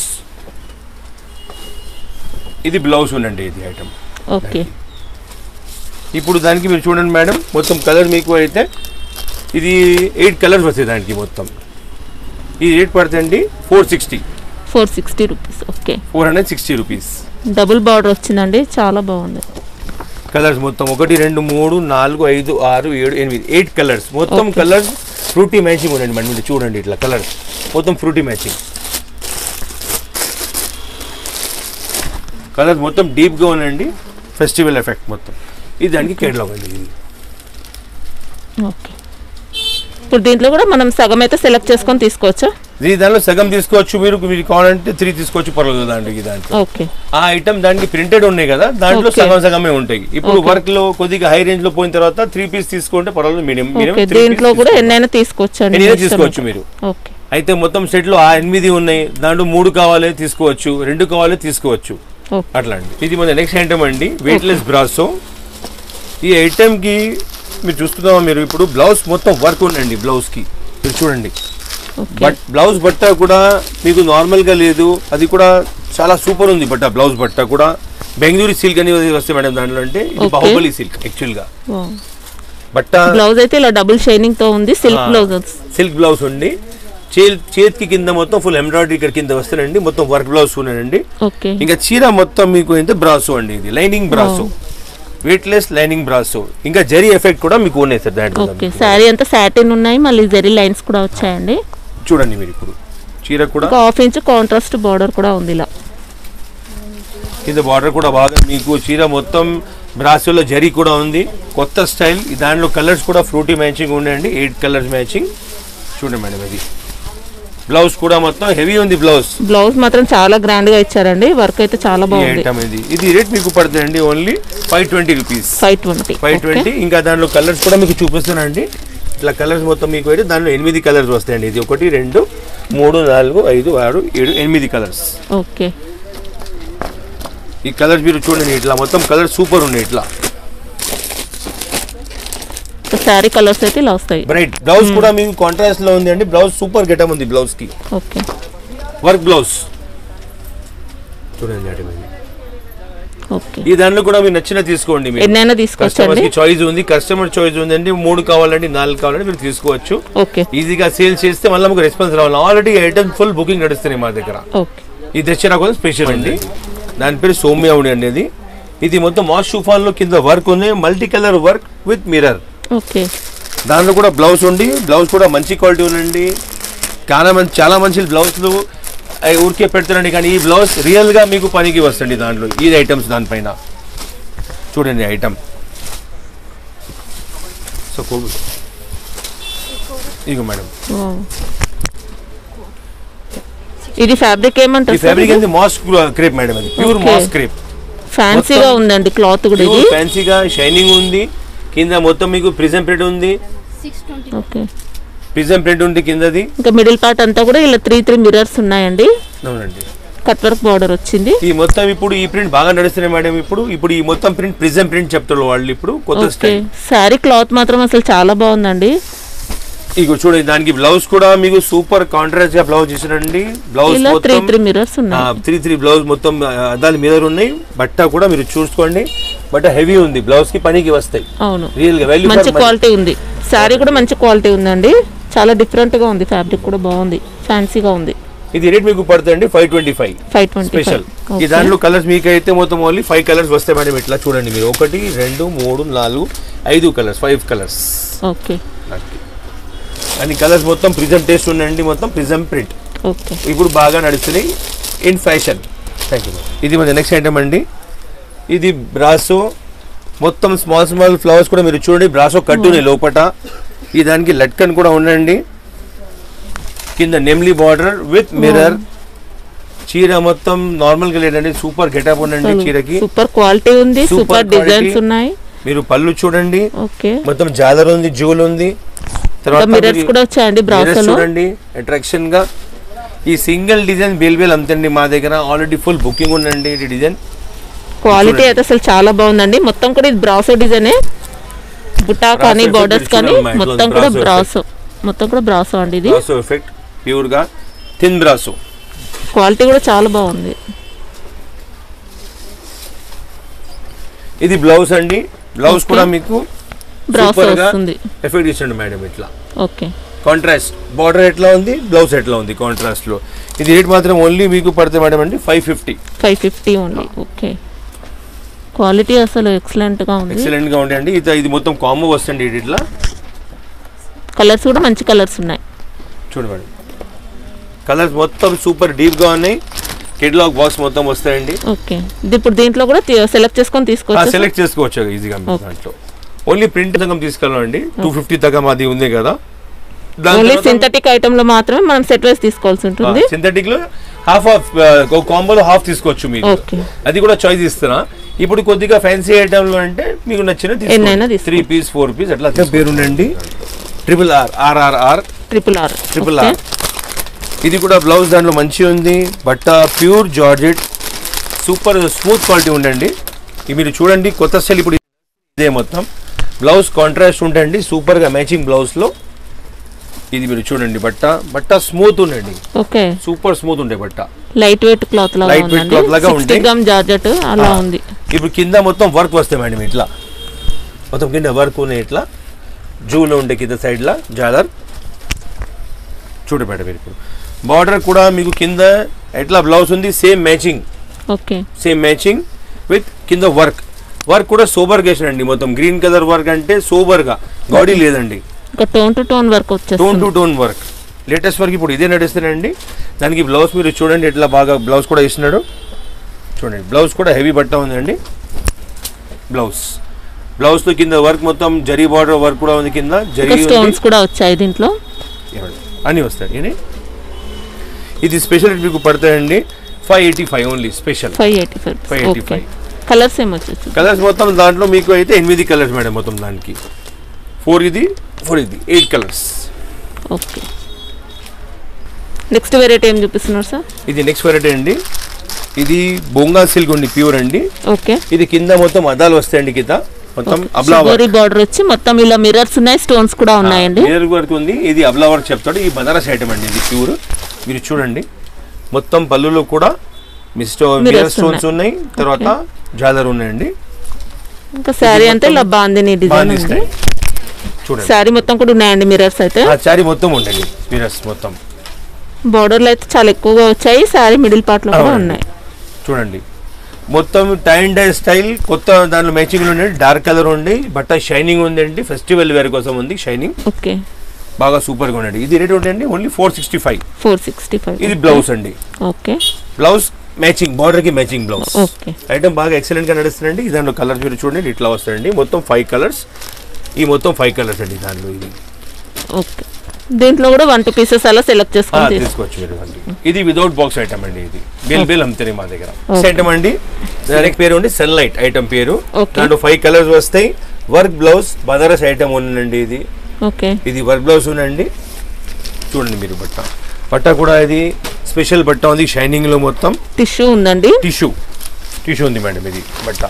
ఇది బ్లౌజ్ ఉండండి ఇది ఐటమ్ ఓకే ఇప్పుడు దానికి మీరు చూడండి మేడం మొత్తం కలర్ మీకు అయితే ఇది ఎయిట్ కలర్స్ వస్తాయి దానికి మొత్తం ఇది రేట్ పడుతుంది four sixty four sixty rupees okay four hundred sixty rupees double border వచ్చిందండి చాలా బాగుంది కలర్స్ మొత్తం ఒకటి రెండు మూడు నాలుగు ఐదు ఆరు ఏడు ఎనిమిది ఎయిట్ కలర్స్ మొత్తం కలర్స్ ఫ్రూటీ మ్యాచింగ్ ఉండండి మేడం మీరు చూడండి ఇట్లా కలర్స్ మొత్తం ఫ్రూటీ మ్యాచింగ్ కలర్ మొత్తం డీప్ గా ఉందండి ఫెస్టివల్ ఎఫెక్ట్ మొత్తం ఇది దానికి కేటలాగ్ అండి ఇది ఓకే ఇప్పుడు దీంట్లో కూడా మనం సగం అయితే సెలెక్ట్ చేసుకొని తీసుకోవచ్చా ఇది దానిలో సగం తీసుకోవచ్చు మీరు మీరు కావాలంటే త్రీ తీసుకోవచ్చు పర్వాలేదు దాంట్లో దాంట్లో ఓకే ఆ ఐటమ్ దానికి ప్రింటెడ్ ఉన్నాయి కదా దాంట్లో Okay. సగం సగమే ఉంటాయి ఇప్పుడు Okay. వర్క్ లో కొద్దిగా హై రేంజ్ లో పోయిన తర్వాత త్రీ పీస్ తీసుకుంటే పర్వాలేదు మీడియం ఓకే దీంట్లో కూడా ఎన్నైనా తీసుకోవచ్చు అండి ఎన్నైనా మీ ఇష్టం తీసుకోవచ్చు అయితే. మీరు ఓకే అయితే మొత్తం సెట్ లో ఆ ఎనిమిది ఉన్నాయి దాంట్లో మూడు కావాలి తీసుకోవచ్చు రెండు కావాలి తీసుకోవచ్చు ఓకే అట్లా అండి ఇది మన నెక్స్ట్ ఐటమ్ అండి వెయిట్లెస్ బ్రాసో ఈ ఐటమ్ కి మీరు చూస్తున్నామా మీరు ఇప్పుడు బ్లౌజ్ మొత్తం వర్క్ ఉందండి బ్లౌజ్ కి మీరు చూడండి ఓకే బట్ బ్లౌజ్ బట్ట కూడా మీకు నార్మల్ గా లేదు అది కూడా చాలా సూపర్ ఉంది బట్ట బ్లౌజ్ బట్ట కూడా బెంగళూరు సిల్క్ అని వస్తాయి మేడం దాంట్లో అంటే ఇది Okay. బాహుబలి సిల్క్ యాక్చువల్ గా బట్ట బ్లౌజ్ అయితే ఇలా డబుల్ షైనింగ్ తో ఉంది సిల్క్ ఆ. బ్లౌజ్ సిల్క్ బ్లౌజ్ ఉండి చే- చేతికి కింద మొత్తం ఫుల్ ఎంబ్రాయిడరీ ఇక్కడ కింద వస్తానండి మొత్తం వర్క్ బ్లౌజ్ ఉన్నాయండి ఓకే ఇంకా చీర మొత్తం మీకు అయితే బ్రాసో అండి ఇది lining brasso weightless lining brasso ఇంకా జరీ ఎఫెక్ట్ కూడా మీకు ఉన్నాయి సార్ దాంట్లో ఓకే శారీ అంతా సాటిన్ ఉన్నాయి మళ్ళీ జరీ లైన్స్ కూడా వచ్చాయండి చూడండి మీరు ఇప్పుడు చీర కూడా ఒక హాఫ్ ఇంచ్ కాంట్రాస్ట్ బార్డర్ కూడా ఉంది ఇలా కింద బార్డర్ కూడా బాగా మీకు చీర మొత్తం బ్రాసోలో జరీ కూడా ఉంది కొత్త స్టైల్ దాంట్లో కలర్స్ కూడా ఫ్రూటీ మ్యాచింగ్ ఉన్నాయండి ఎయిట్ కలర్స్ మ్యాచింగ్ చూడండి మేడం ఇది బ్లౌజ్ కూడా మొత్తం హెవీ ఉంది బ్లౌజ్ బ్లౌజ్ మాత్రం చాలా గ్రాండ్ గా ఇచ్చారండి వర్క్ అయితే చాలా ఈ బాగుంది ఐటమ్ ఇది ఇది రేట్ మీకు పడుతుందండి only five twenty rupees five twenty five twenty ఇంకా దాంట్లో కలర్స్ కూడా మీకు చూపిస్తానండి ఇట్లా కలర్స్ మొత్తం మీకు అయితే దాంట్లో ఎనిమిది కలర్స్ వస్తాయండి ఇది ఒకటి రెండు మూడు నాలుగు ఐదు ఆరు ఏడు ఎనిమిది కలర్స్ ఓకే ఈ కలర్స్ మీరు చూడండి ఇట్లా మొత్తం కలర్ సూపర్ ఉన్నాయి ఇట్లా శారీ కలర్స్ అయితే ఇలా వస్తాయి బ్రైట్ బ్లౌజ్ కూడా మీకు కాంట్రాస్ట్ లో ఉంది అండి బ్లౌజ్ సూపర్ గెటమ్ ఉంది బ్లౌజ్ కి ఓకే వర్క్ బ్లౌజ్ చూడండి మేడం ఇది. ఓకే ఈ దాంట్లో కూడా మీరు నచ్చిన తీసుకోండి మీరు ఎన్నైనా కస్టమర్స్ తీసుకోవచ్చండి కి చాయిస్ ఉంది కస్టమర్ చాయిస్ ఉందండి మూడు కావాలండి నాలుగు కావాలండి మీరు తీసుకోవచ్చు ఓకే ఈజీగా సేల్ చేస్తే మళ్ళీ మాకు రెస్పాన్స్ రావాలి ఆల్రెడీ ఐటమ్ ఫుల్ బుకింగ్ నడుస్తున్నాయి మా దగ్గర ఓకే ఈ దసరా కోసం స్పెషల్ అండి దాని పేరు సౌమ్యావుడి అనేది ఇది మొత్తం మాస్ షూఫాన్ లో కింద వర్క్ ఉంది multi colour work with mirror okay దాంట్లో కూడా బ్లౌజ్ ఉండి బ్లౌజ్ కూడా మంచి క్వాలిటీ ఉందండి చాలా మంచి చాలా మంచి బ్లౌజ్లు అవి ఊరికే పెడతారండి కానీ ఈ బ్లౌజ్ రియల్ గా మీకు పనికి వస్తుంది దాంట్లో ఈ ఐటమ్స్ దానిపైన చూడండి ఐటమ్ సో కోవిడ్ ఇగో మేడం వావ్. ఇది ఫ్యాబ్రిక్ ఈ ఏమంటారు ఫ్యాబ్రిక్ అనేది మాస్ క్రేప్ మేడం అది ప్యూర్ Okay. మాస్ క్రేప్ ఫ్యాన్సీగా మొత్తం ఉందండి క్లాత్ కూడా ఇది ప్యూర్ ఫ్యాన్సీగా షైనింగ్ ఉంది కింద మొత్తం మీకు ప్రిజం ప్రింట్ ఉంది ఓకే ప్రిజం ప్రింట్ ఉంది కిందది ఇంకా మిడిల్ పార్ట్ అంతా కూడా ఇలా త్రీ త్రీ మిర్రర్స్ ఉన్నాయండి అవునండి కట్ వర్క్ బార్డర్ వచ్చింది ఈ మొత్తం ఇప్పుడు ఈ ప్రింట్ బాగా నడుస్తున్నాయి మేడం ఇప్పుడు ఇప్పుడు ఈ మొత్తం ప్రింట్ ప్రిజం ప్రింట్ చెప్తారు వాళ్ళు ఇప్పుడు కొత్త ఓకే స్టైల్ శారీ క్లాత్ మాత్రం అసలు చాలా బాగుందండి ఇగో చూడండి దానికి బ్లౌజ్ కూడా మీకు సూపర్ కాంట్రాస్ట్ గా బ్లౌజ్ ఇచ్చినండి బ్లౌజ్ ఇలా త్రీ మొత్తం త్రీ మిర్రర్స్ ఉన్నాయి త్రీ త్రీ బ్లౌజ్ మొత్తం అద్దాలు మీద ఉన్నాయి బట్ట కూడా మీరు చూసుకోండి బట్ట హెవీ ఉంది బ్లౌజ్ కి పనికి వస్తాయి అవును రియల్ గా వాల్యూ మంచి క్వాలిటీ ఉంది శారీ కూడా మంచి క్వాలిటీ ఉందండి చాలా డిఫరెంట్ గా ఉంది ఫ్యాబ్రిక్ కూడా బాగుంది ఫ్యాన్సీగా ఉంది ఇది రేట్ మీకు పడుతుంది five twenty five five twenty special ఈ దాంట్లో కలర్స్ మీకు అయితే మొత్తం ఓన్లీ ఫైవ్ కలర్స్ వస్తాయి మేడం ఇట్లా చూడండి మీరు ఒకటి రెండు మూడు నాలుగు ఐదు కలర్స్ ఫైవ్ కలర్స్ ఓకే అని కలర్స్ మొత్తం ప్రిజం టేస్ట్ ఉండండి మొత్తం ప్రిజం ప్రింట్ ఓకే ఇప్పుడు బాగా నడుస్తున్నాయి ఇన్ ఫ్యాషన్ థ్యాంక్ యూ ఇది మన నెక్స్ట్ ఐటమ్ అండి ఇది బ్రాసో మొత్తం స్మాల్ స్మాల్ ఫ్లవర్స్ కూడా మీరు చూడండి బ్రాసో కట్టున్నాయి లోపట ఈ దానికి లట్కన్ కూడా ఉండండి కింద నెమ్లీ బార్డర్ విత్ మిర్రర్ చీర మొత్తం నార్మల్ గా లేదండి సూపర్ గెటప్ ఉండండి చీరకి సూపర్ క్వాలిటీ ఉంది Super సూపర్ quality. డిజైన్స్ ఉన్నాయి మీరు పళ్ళు చూడండి ఓకే మొత్తం జాలర్ ఉంది జూల్ ఉంది మిర్రర్స్ మీరు- కూడా వచ్చాయండి Mirrors బ్రాసోలో చూడండి అట్రాక్షన్ గా ఈ సింగిల్ డిజైన్ బేల్ బేల్ అంతండి మా దగ్గర ఆల్రెడీ ఫుల్ బుకింగ్ ఉందండి ఈ డిజైన్ క్వాలిటీ చూడండి. అయితే అసలు చాలా బాగుందండి మొత్తం కూడా ఇది బ్రాసో డిజైనే బుటా కానీ effect బోర్డర్స్ మీరు కానీ చూడండి మా ఇంట్లో మొత్తం కూడా brasso బ్రాసో మొత్తం కూడా బ్రాసో అండి ఇది బ్రాసో ఎఫెక్ట్ ప్యూర్ గా థిన్ బ్రాసో క్వాలిటీ కూడా చాలా బాగుంది ఇది బ్లౌజ్ అండి బ్లౌజ్ Okay. కూడా మీకు బ్రాసో Super గా వస్తుంది ఎఫెక్ట్ ఇచ్చండి మేడం ఇట్లా ఓకే కాంట్రాస్ట్ బార్డర్ ఎట్లా ఉంది బ్లౌజ్ ఎట్లా ఉంది కాంట్రాస్ట్ లో ఇది రేట్ మాత్రం ఓన్లీ మీకు పడుతుంది మేడం అండి five fifty five fifty only okay quality అసలు ఎక్సలెంట్ గా ఉంది ఎక్సలెంట్ గా ఉండండి ఇది ఇది మొత్తం కాంబో వస్తుంది ఇది ఇట్లా కలర్స్ కూడా మంచి కలర్స్ ఉన్నాయి చూడు మేడం కలర్స్ మొత్తం సూపర్ డీప్ గా ఉన్నాయి కెడ్లాగ్ బాక్స్ మొత్తం వస్తాయండి ఓకే ఇది ఇప్పుడు దీంట్లో కూడా సెలెక్ట్ చేసుకొని తీసుకోవచ్చు సెలెక్ట్ చేసుకోవచ్చు ఈజీగా మీరు దాంట్లో ఓన్లీ ప్రింట్ తగ్గం తీసుకెళ్ళండి టూ ఫిఫ్టీ తగ్గం అది ఉంది కదా ఓన్లీ సింథటిక్ ఐటమ్ లో మాత్రమే మనం సెట్ వైస్ తీసుకోవాల్సి ఉంటుంది సింథటిక్ లో హాఫ్ ఆఫ్ కాంబోలో హాఫ్ తీసుకోవచ్చు మీరు Okay. అది కూడా చాయిస్ ఇస్తున్నా ఇప్పుడు కొద్దిగా ఫ్యాన్సీ ఐటమ్ లో అంటే మీకు నచ్చిన ఎన్నైనా తీసుకో. త్రీ పీస్ ఫోర్ పీస్ అట్లా పేరుండండి triple R RRR triple R triple R ఇది కూడా బ్లౌజ్ దాంట్లో మంచి ఉంది బట్ట pure georgette super smooth quality ఉండండి ఇది మీరు చూడండి కొత్త స్టైల్ ఇప్పుడు ఇదే మొత్తం బ్లౌజ్ కాంట్రాస్ట్ ఉండండి సూపర్గా మ్యాచింగ్ బ్లౌజ్లో ఇది మీరు చూడండి బట్ట బట్ట స్మూత్ ఉండండి ఓకే సూపర్ స్మూత్ ఉండే బట్ట లైట్ వెయిట్ క్లాత్ లాగా Light weight ఉందండి cloth లాగా సిక్స్టీ ఉంది. గ్రామ్ జార్జెట్ అలా ఆ. ఉంది ఇప్పుడు కింద మొత్తం వర్క్ వస్తాయి మేడం ఇట్లా మొత్తం కింద వర్క్ ఉన్నాయి ఇట్లా జూలో ఉండే కింద సైడ్లో జాలర్ చూడు మేడం మీరు ఇప్పుడు బార్డర్ కూడా మీకు కింద ఎట్లా బ్లౌజ్ ఉంది same matching okay same matching with కింద వర్క్ వర్క్ కూడా సోబర్గా వేసాడండి మొత్తం గ్రీన్ కలర్ వర్క్ అంటే సోబర్గా బాడీ లేదండి ఇంకా tone to tone work tone వచ్చేస్తుంది to tone work latest work ఇప్పుడు ఇదే నడుస్తున్నాయండి దానికి బ్లౌజ్ మీరు చూడండి ఎట్లా బాగా బ్లౌజ్ కూడా ఇస్తున్నాడు చూడండి బ్లౌజ్ కూడా హెవీ బట్ట ఉందండి బ్లౌజ్ బ్లౌజ్తో కింద వర్క్ మొత్తం జరీ బార్డర్ వర్క్ కూడా ఉంది కింద జరీ ఇంకా ఉంది. స్టోన్స్ కూడా వచ్చాయి దీంట్లో ఇవ్వండి. అన్నీ వస్తాయి ఇది ఇది స్పెషల్ మీకు పడతాయండి five eighty five only special five eighty five 585. Okay colours ఏమొచ్చు కలర్స్ మొత్తం దాంట్లో మీకు అయితే ఎనిమిది కలర్స్ మేడం మొత్తం దానికి ఫోర్ ఇది ఫోర్ ఇది eight colours okay next variety ఏం చూపిస్తున్నారు సార్ ఇది నెక్స్ట్ వెరైటీ అండి ఇది బొంగా సిల్క్ ఉంది ప్యూర్ అండి ఓకే ఇది కింద మొత్తం అద్దాలు వస్తాయండి కింద మొత్తం అబ్లా షుగరీ బార్డర్ వచ్చి మొత్తం ఇలా మిర్రర్స్ ఉన్నాయి స్టోన్స్ కూడా ఉన్నాయండి మిరర్ వర్క్ ఉంది ఇది అబ్లా వర్క్ చెప్తాడు ఈ బనారస్ ఐటమ్ అండి ఇది ప్యూర్ మీరు చూడండి మొత్తం పళ్ళులో కూడా మిస్టో మిరర్ Mirrors స్టోన్స్ ఉన్నాయి తర్వాత జాలర్ ఉన్నాయండి ఇంకా శారీ అంతా ఇలా బాందిని డిజైన్ బాగా ఉంది ఇస్తాయి చూడండి శారీ మొత్తం కూడా ఉన్నాయండి మిర్రర్స్ అయితే ఆ చారీ మొత్తం ఉండండి మిరర్స్ మొత్తం బార్డర్లు అయితే చాలా ఎక్కువగా వచ్చాయి శారీ మిడిల్ పార్ట్ లో కూడా అవునండి. ఉన్నాయి చూడండి మొత్తం టై అండ్ డై స్టైల్ కొత్త దాంట్లో మ్యాచింగ్ ఉండే డార్క్ కలర్ ఉండి బట్ట షైనింగ్ ఉందండి ఫెస్టివల్ వేర్ కోసం ఉంది షైనింగ్ ఓకే బాగా సూపర్ గా ఉండండి ఇది రేట్ ఉండండి only four sixty five four sixty five ఇది బ్లౌజ్ అండి ఓకే బ్లౌజ్ మ్యాచింగ్ బార్డర్ కి మ్యాచింగ్ బ్లౌజ్ ఓకే ఐటమ్ బాగా ఎక్సలెంట్ గా నడుస్తుందండి ఈ దాంట్లో కలర్స్ మీరు చూడండి ఇట్లా వస్తాయండి మొత్తం ఫైవ్ కలర్స్ ఈ మొత్తం ఫైవ్ కలర్స్ అండి దాంట్లో ఇది ఓకే దీంట్లో కూడా వన్ టూ పీసెస్ అలా సెలెక్ట్ ఆ, చేసుకొని తీసుకో తీసుకోవచ్చు మీరు అండి ఇది వితౌట్ బాక్స్ ఐటమ్ అండి ఇది బిల్ బిల్ అమ్ముతాయి మా దగ్గర Okay. ఐటమ్ అండి దానికి పేరు ఉండి సన్లైట్ ఐటమ్ పేరు Okay. దాంట్లో ఫైవ్ కలర్స్ వస్తాయి వర్క్ బ్లౌజ్ బనారస్ ఐటమ్ ఉందండి ఇది ఓకే ఇది వర్క్ బ్లౌజ్ ఉందండి చూడండి మీరు బట్ట బట్ట కూడా ఇది స్పెషల్ బట్ట ఉంది షైనింగ్ లో మొత్తం టిష్యూ ఉందండి టిష్యూ టిష్యూ ఉంది మేడం ఇది బట్ట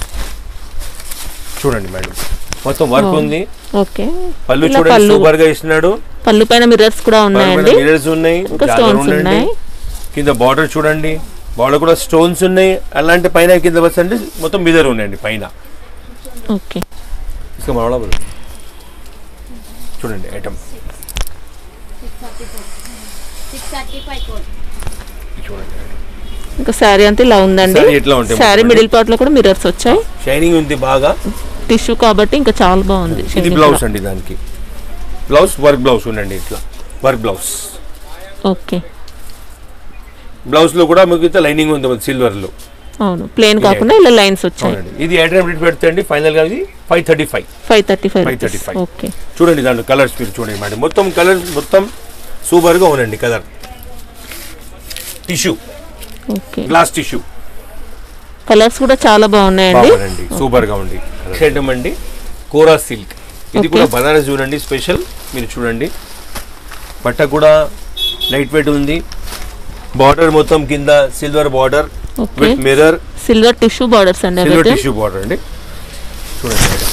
చూడండి మేడం మొత్తం వర్క్ Oh. ఉంది ఓకే పళ్ళు ఇలా చూడండి పళ్ళు సూపర్ గా ఇస్తున్నాడు పళ్ళు పైన మిర్రర్స్ కూడా ఉన్నాయండి మిరర్స్ ఉన్నాయి ఇంకా జాలర్ స్టోన్స్ ఉందండి. ఉన్నాయి కింద బార్డర్ చూడండి బార్డర్ కూడా స్టోన్స్ ఉన్నాయి అలాంటి పైన కింద వస్తే మొత్తం మిదర్ ఉన్నాయండి పైన ఓకే ఇసుక మరవడం లేదు. చూడండి ఐటమ్ చూడండి ఇంకా శారీ అంతా ఇలా ఉందండి Saree ఎట్లా ఉంటాయి శారీ మొత్తం మిడిల్ పార్ట్ లో కూడా మిర్రర్స్ వచ్చాయి షైనింగ్ ఉంది బాగా టిష్యూ కాబట్టి ఇంకా చాలా బాగుంది ఇది shining బ్లౌజ్ కూడా. అండి దానికి బ్లౌజ్ వర్క్ బ్లౌజ్ ఉండండి ఇట్లా వర్క్ బ్లౌజ్ ఓకే బ్లౌజ్ లో కూడా మీకు లైనింగ్ ఉంది సిల్వర్ లో అవును ప్లేన్ కాకుండా ఇలా లైన్స్ వచ్చాయి అవునండి ఇది ఐటమ్ రేట్ పెడితే అండి ఫైనల్ గా ఇది five thirty five five thirty five 535. Okay చూడండి దాంట్లో కలర్స్ మీరు చూడండి మేడం మొత్తం కలర్స్ మొత్తం సూపర్ గా ఉందండి colour tissue okay glass tissue colours కూడా చాలా బాగున్నాయండి బాగుందండి సూపర్ గా ఉంది ఐటమ్ అండి కోరా సిల్క్ ఇది Okay. కూడా బనారస్ చూడండి స్పెషల్ మీరు చూడండి బట్ట కూడా లైట్ వెయిట్ ఉంది బార్డర్ మొత్తం కింద silver border okay with mirror silver tissue borders అండి సిల్వర్ అవైతే టిష్యూ బార్డర్ అండి చూడండి మేడం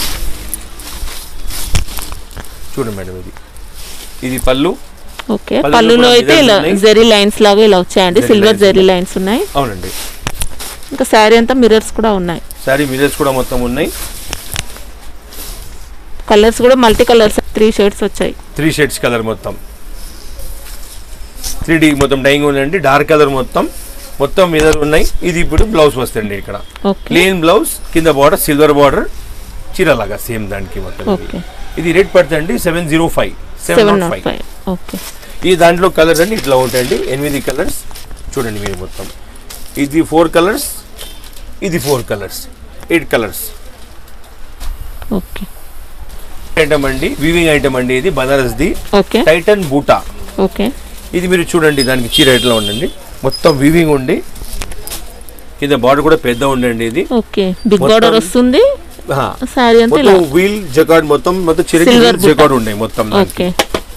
చూడండి మేడం ఇది ఇది పళ్ళు ఓకే పళ్ళులో పళ్ళులో కూడా అయితే designs ఇలా ఉన్నాయి. జెరీ లైన్స్ లాగా ఇలా వచ్చాయండి Zeri silver lines zari lines ఉన్నాయి అవునండి ఇంకా శారీ అంతా మిర్రర్స్ కూడా ఉన్నాయి సారీ మిర్రర్స్ కూడా మొత్తం ఉన్నాయి కలర్స్ కూడా మల్టీ కలర్స్ త్రీ షేడ్స్ వచ్చాయి త్రీ షేడ్స్ కలర్ మొత్తం త్రీ డి మొత్తం డైయింగ్ ఉందండి డార్క్ కలర్ మొత్తం మొత్తం మిర్రర్ ఉన్నాయి ఇది ఇప్పుడు బ్లౌజ్ వస్తుంది ఇక్కడ ఓకే ప్లెయిన్ బ్లౌజ్ కింద బార్డర్ సిల్వర్ బార్డర్ చీరలాగా సేమ్ దానికి మొత్తం ఇది. ఓకే ఇది రేట్ పడుతుంది seven zero five seven seven nought nought five five okay ఈ దాంట్లో కలర్స్ అండి ఇట్లా ఉంటాయండి ఎనిమిది కలర్స్ చూడండి మీరు మొత్తం ఇది ఫోర్ కలర్స్ ఇది four colours eight colours okay item అండి వీవింగ్ ఐటమ్ అండి ఇది బనారస్ది ఓకే టైటన్ బూటా ఓకే ఇది మీరు చూడండి దానికి చీర ఎట్లా ఉండండి మొత్తం వీవింగ్ ఉండి కింద బార్డర్ కూడా పెద్ద ఉండండి ఇది ఓకే బిగ్ మొత్తం- బార్డర్ వస్తుంది హా. శారీ అంతా ఇలా మొత్తం వీల్ జకార్డ్ మొత్తం మొత్తం చిరకి Silver వీల్ బుట్ట. జకార్డ్ ఉన్నాయి మొత్తం దానికి. ఓకే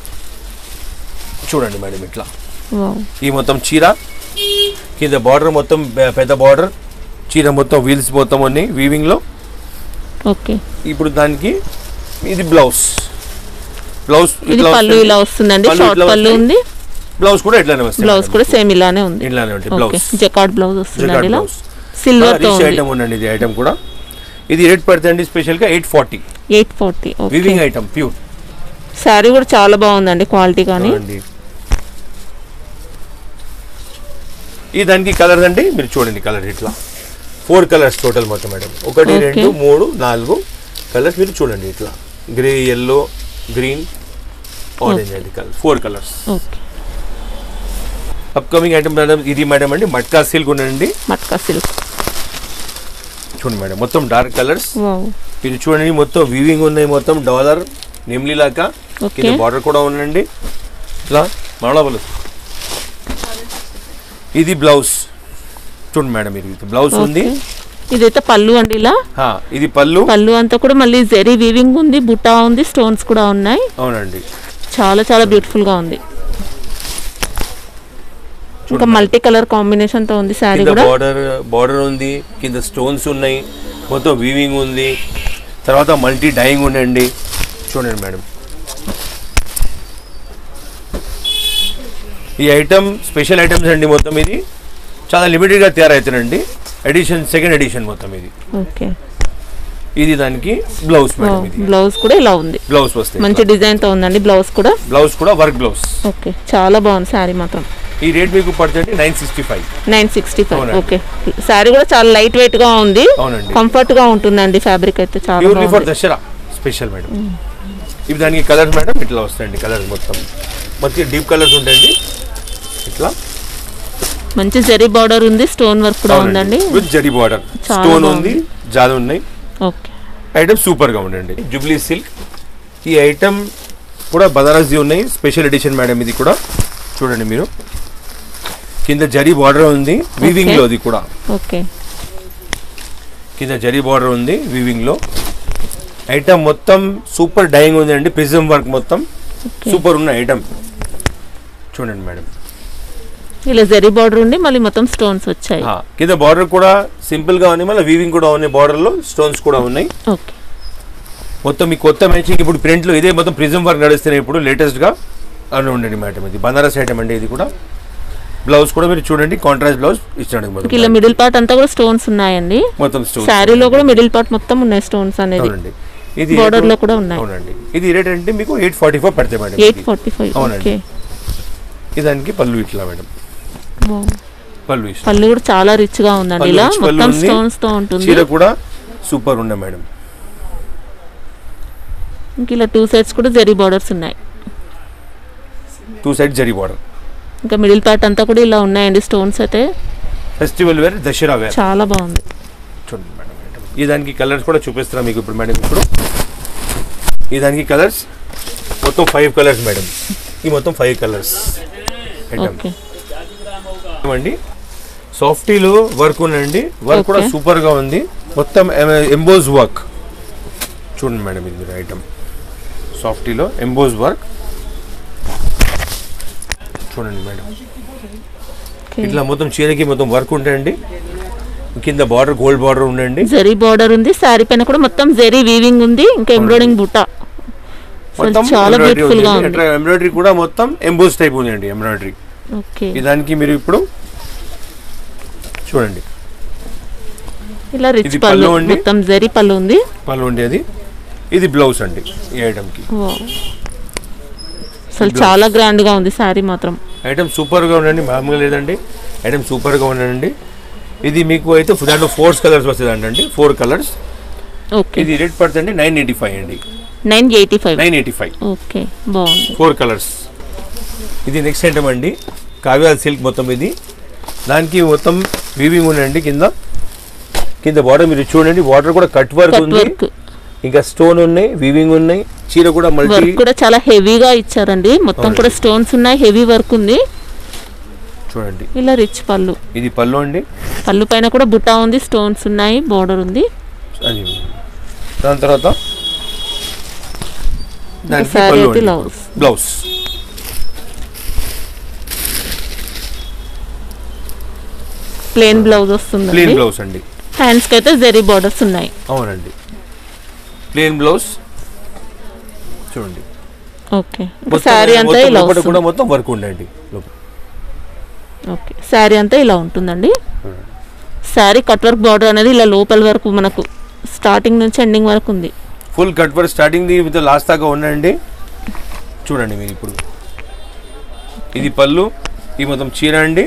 చూడండి మేడం ఇట్లా వావ్ ఈ మొత్తం చీర కింద బార్డర్ మొత్తం పె- పెద్ద బార్డర్ చీర మొత్తం వీల్స్ మొత్తం ఉన్నాయి వీవింగ్ లో ఓకే ఇప్పుడు దానికి ఇది బ్లౌజ్ బ్లౌజ్ ఇది పళ్ళు ఇలా వస్తుందండి పళ్ళు షార్ట్ ఇట్లా పళ్ళు వస్తాయి. ఉంది బ్లౌజ్ కూడా ఇట్లానే వస్తుంది బ్లౌజ్ కూడా సేమ్ ఇలానే ఉంది ఇట్లానే ఉంటాయి ఓకే బ్లౌజ్ జకార్డ్ బ్లౌజ్ వస్తుందండి జకార్డ్ ఇలా బ్లౌజ్ సిల్వర్ తో రిచ్ ఉంది ఐటమ్ ఉందండి ఇది ఐటమ్ కూడా ఇది రేట్ పడుతుంది స్పెషల్ గా eight forty eight forty okay weaving item pure sari కూడా చాలా బాగుందండి క్వాలిటీ కానీ అండి ఈ దానికి కలర్ అండి మీరు చూడండి కలర్ ఇట్లా ఫోర్ కలర్స్ టోటల్ మొత్తం మేడం ఒకటి Okay. రెండు మూడు నాలుగు కలర్స్ మీరు చూడండి ఇట్లా గ్రే ఎల్లో గ్రీన్ ఆరెంజ్ అండి colour four colours okay upcoming item madam ఇది మేడం అండి మట్కా సిల్క్ ఉండండి మట్కా సిల్క్ చూడండి మేడం మొత్తం డార్క్ కలర్స్ వావ్ మీరు చూడండి మొత్తం వీవింగ్ ఉన్నాయి మొత్తం డాలర్ నెమ్లీ లాగా ఓకే కింద బార్డర్ కూడా ఉందండి ఇట్లా మళ్ళా ఇది బ్లౌజ్ చూడండి మేడం ఇది బ్లౌజ్ ఉంది ఓకే. ఇదైతే పళ్ళు అండి ఇలా హా, ఇది పళ్ళు పళ్ళు అంతా కూడా మళ్ళీ జెరీ వీవింగ్ ఉంది బుటా ఉంది స్టోన్స్ కూడా ఉన్నాయి అవునండి చాలా చాలా బ్యూటిఫుల్ గా ఉంది ఇంకా మల్టీ కలర్ కాంబినేషన్ తో ఉంది శారీ కింద కూడా బార్డర్ బార్డర్ ఉంది కింద స్టోన్స్ ఉన్నాయి మొత్తం వీవింగ్ ఉంది తర్వాత మల్టీ డైయింగ్ ఉండండి చూడండి మేడం ఈ ఐటమ్ స్పెషల్ ఐటమ్స్ అండి మొత్తం ఇది చాలా లిమిటెడ్గా తయారవుతుందండి ఎడిషన్ సెకండ్ ఎడిషన్ మొత్తం ఇది ఓకే ఇది దానికి బ్లౌజ్ మేడం ఇది బ్లౌజ్ కూడా ఇలా ఉంది బ్లౌజ్ వస్తుంది మంచి డిజైన్ తో ఉందండి బ్లౌజ్ కూడా బ్లౌజ్ కూడా వర్క్ బ్లౌజ్ ఓకే చాలా బాగుంది శారీ మాత్రం ఈ రేట్ మీకు పడుతుంది nine sixty five nine sixty five అవునండి. ఓకే శారీ కూడా చాలా లైట్ వెయిట్ గా ఉంది అవునండి కంఫర్ట్ గా ఉంటుందండి ఫ్యాబ్రిక్ అయితే చాలా ప్యూర్లీ ఫర్ బాగుంది దసరా స్పెషల్ మేడం ఇవి దానికి కలర్స్ మేడం ఇట్లా వస్తాయండి కలర్స్ మొత్తం మొత్తం డీప్ కలర్స్ ఉంటాయండి ఇట్లా మంచి జరీ బార్డర్ ఉంది స్టోన్ వర్క్ కూడా ఉందండి విత్ జడి బార్డర్ చాలా స్టోన్ బాగుంది. ఉంది జాలు ఉన్నాయి ఓకే ఐటమ్ సూపర్ గా ఉండండి జుబ్లీ సిల్క్ ఈ ఐటమ్ కూడా బనారస్ది ఉన్నాయి స్పెషల్ ఎడిషన్ మేడం ఇది కూడా చూడండి మీరు కింద జరీ బార్డర్ ఉంది వీవింగ్ లో అది కూడా ఓకే కింద జరీ బార్డర్ ఉంది వీవింగ్ లో ఐటమ్ మొత్తం సూపర్ డైయింగ్ ఉంది అండి ప్రిజం వర్క్ మొత్తం ఓకే సూపర్ ఉన్న ఐటమ్ చూడండి మేడం ఇలా జరీ బార్డర్ ఉండి మళ్ళీ మొత్తం స్టోన్స్ వచ్చాయి ఆ, కింద బార్డర్ కూడా సింపుల్ గా ఉంది మళ్ళీ వీవింగ్ కూడా ఉన్నాయి బార్డర్ లో స్టోన్స్ కూడా ఉన్నాయి ఓకే మొత్తం మీ కొత్త మ్యాచింగ్ ఇప్పుడు ప్రింట్ లో ఇదే మొత్తం ప్రిజం వర్క్ నడుస్తున్నాయి ఇప్పుడు లేటెస్ట్ గా అని ఉండండి మేడం ఇది బనారస్ ఐటమ్ అండి ఇది కూడా బ్లౌజ్ కూడా మీరు చూడండి కాంట్రాస్ట్ బ్లౌజ్ ఇచ్చాడు మొత్తం ఇలా మిడిల్ పార్ట్ అంతా కూడా స్టోన్స్ ఉన్నాయండి మొత్తం స్టోన్ శారీలో కూడా మిడిల్ పార్ట్ మొత్తం ఉన్నాయి స్టోన్స్ అనేది అవునండి ఇది Border రేటు- లో కూడా ఉన్నాయి. అవునండి ఇది రేట్ అంటే మీకు ఎయిట్ ఫార్టీ ఫైవ్ పడతాయి మేడం ఎయిట్ ఇది. ఫార్టీ ఫైవ్ అవునండి. ఓకే ఇది దానికి పళ్ళు ఇట్లా మేడం పళ్ళు ఇష్టం పళ్ళు కూడా చాలా రిచ్ గా ఉందండి పళ్ళు ఇలా rich పళ్ళు మొత్తం ఉంది. స్టోన్స్ తో ఉంటుంది చీర కూడా సూపర్ ఉండే మేడం ఇంక ఇలా టూ సైడ్స్ కూడా జరీ బార్డర్స్ ఉన్నాయి టూ సైడ్ జరీ బార్డర్ ఇంకా మిడిల్ పార్ట్ అంతా కూడా ఇలా ఉన్నాయండి స్టోన్స్ అయితే ఫెస్టివల్ వేర్ దసరా వేర్ చాలా బాగుంది చూడండి మేడం item. ఈ దానికి కలర్స్ కూడా చూపిస్తున్నా మీకు ఇప్పుడు మేడం ఇప్పుడు ఈ దానికి కలర్స్ మొత్తం ఫైవ్ కలర్స్ మేడం ఈ మొత్తం ఫైవ్ కలర్స్ ఓకే అండి సాఫ్టీలో వర్క్ ఉందండి వర్క్ కూడా Okay. సూపర్ గా ఉంది మొత్తం ఎంబోజ్ వర్క్ చూడండి మేడం ఇది మీరు ఐటమ్ సాఫ్టీలో ఎంబోజ్ వర్క్ చూడండి మేడం ఓకే ఇట్లా మొత్తం చీరకి మొత్తం వర్క్ ఉంటాయండి కింద బార్డర్ గోల్డ్ బార్డర్ ఉండండి జరీ బార్డర్ ఉంది శారీ పైన కూడా మొత్తం జరీ వీవింగ్ ఉంది ఇంకా ఎంబ్రాయిడింగ్ బుట్ట అసలు మొత్తం చాలా embroidery బ్యూటిఫుల్ గా ఉంది. ఉంది ఇట్లా ఎంబ్రాయిడరీ కూడా మొత్తం ఎంబోజ్ టైప్ ఉందండి ఎంబ్రాయిడరీ ఓకే ఈ దానికి మీరు ఇప్పుడు చూడండి ఇలా రిచ్ ఇది పళ్ళు పళ్ళు అండి. మొత్తం జరీ పళ్ళు ఉంది పళ్ళు ఉండేది ఇది బ్లౌజ్ అండి ఈ ఐటమ్కి వావ్. అసలు చాలా గ్రాండ్ గా ఉంది శారీ మాత్రం ఐటమ్ సూపర్గా ఉండండి మామూలుగా లేదండి ఐటమ్ సూపర్గా ఉండండి ఇది మీకు అయితే దాంట్లో ఫోర్ కలర్స్ వస్తుంది అండి ఫోర్ కలర్స్ ఓకే ఇది రేట్ పడుతుంది నైన్ ఎయిటీ ఫైవ్ అండి nine eighty five nine eighty five okay బాగుంది ఫోర్ కలర్స్ ఇది నెక్స్ట్ ఐటమ్ అండి కావ్యాల్ సిల్క్ మొత్తం ఇది దానికి మొత్తం వీవింగ్ ఉందండి కింద కింద బార్డర్ మీరు చూడండి వాటర్ కూడా కట్ వర్క్ కట్ ఉంది వర్క్ ఇంకా స్టోన్ ఉన్నాయి వీవింగ్ ఉన్నాయి చీర కూడా మల్టీ వర్క్ కూడా చాలా హెవీగా ఇచ్చారండి మొత్తం అవునండి. కూడా స్టోన్స్ ఉన్నాయి హెవీ వర్క్ ఉంది చూడండి ఇలా రిచ్ పళ్ళు ఇది పళ్ళు అండి పళ్ళు పైన కూడా బుట్ట ఉంది స్టోన్స్ ఉన్నాయి బోర్డర్ ఉంది అది దాని తర్వాత దానికి saree పళ్ళు అయితే అండి. blouse. బ్లౌజ్ ప్లెయిన్ బ్లౌజ్ వస్తుంది ప్లేన్ బ్లౌజ్ అండి హ్యాండ్స్ కి అయితే జెరీ బోర్డర్స్ ఉన్నాయి అవునండి ప్లేన్ బ్లౌజ్ చూడండి ఓకే మొత్తం- శారీ అంతా మొత్తం ఇలా లోపల వస్తుంది కూడా మొత్తం వర్క్ ఉండండి లోపల. ఓకే శారీ అంతా ఇలా ఉంటుందండి శారీ కట్ వర్క్ బార్డర్ అనేది ఇలా లోపల వరకు మనకు స్టార్టింగ్ నుంచి ఎండింగ్ వరకు ఉంది full cut work starting the with last దాకా ఉండండి చూడండి మీరు ఇప్పుడు ఇది పళ్ళు ఇది మొత్తం చీర అండి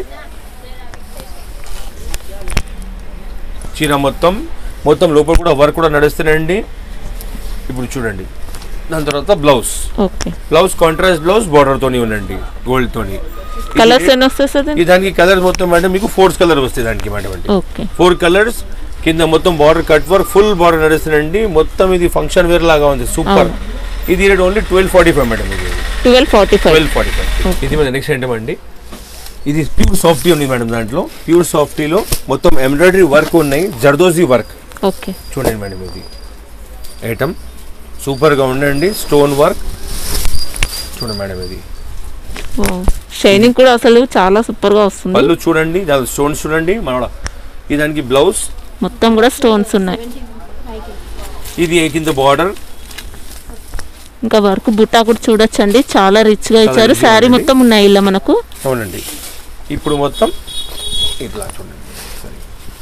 చీర మొత్తం మొత్తం లోపల కూడా వర్క్ కూడా నడుస్తున్నాయండి ఇప్పుడు చూడండి దాని తర్వాత blouse okay blouse contrast blouse border తోని ఉండండి గోల్డ్ తోని ఇది- కలర్స్ ఎన్ని వస్తాయి సార్ ఈ దానికి కలర్ మొత్తం మేడం మీకు ఫోర్స్ కలర్ వస్తాయి దానికి మేడం అంటే ఓకే ఫోర్ కలర్స్ కింద మొత్తం border cut work full border నడుస్తుందండి మొత్తం ఇది ఫంక్షన్ వేర్ లాగా ఉంది సూపర్ ఇది rate only twelve forty five madam ఇది twelve forty five twelve forty five ఇది మన నెక్స్ట్ ఐటమ్ అండి ఇది ప్యూర్ సాఫ్టీ ఉంది మేడం దాంట్లో ప్యూర్ సాఫ్టీలో మొత్తం ఎంబ్రాయిడరీ వర్క్ ఉన్నాయి జర్దోజీ వర్క్ ఓకే చూడండి మేడం ఇది ఐటమ్ సూపర్గా ఉండండి స్టోన్ వర్క్ చూడండి మేడం ఇది షైనింగ్ కూడా అసలు చాలా సూపర్ గా వస్తుంది పళ్ళు చూడండి స్టోన్స్ చూడండి మన ఇది దానికి బ్లౌజ్ మొత్తం కూడా స్టోన్స్ ఉన్నాయి ఇది కింద బార్డర్ ఇంకా వర్క్ బుట్టా కూడా చూడొచ్చండి చాలా రిచ్ గా ఇచ్చారు rich గా శారీ ఉందండి. మొత్తం ఉన్నాయి ఇలా మనకు అవునండి ఇప్పుడు మొత్తం ఇట్లా చూడండి సరే.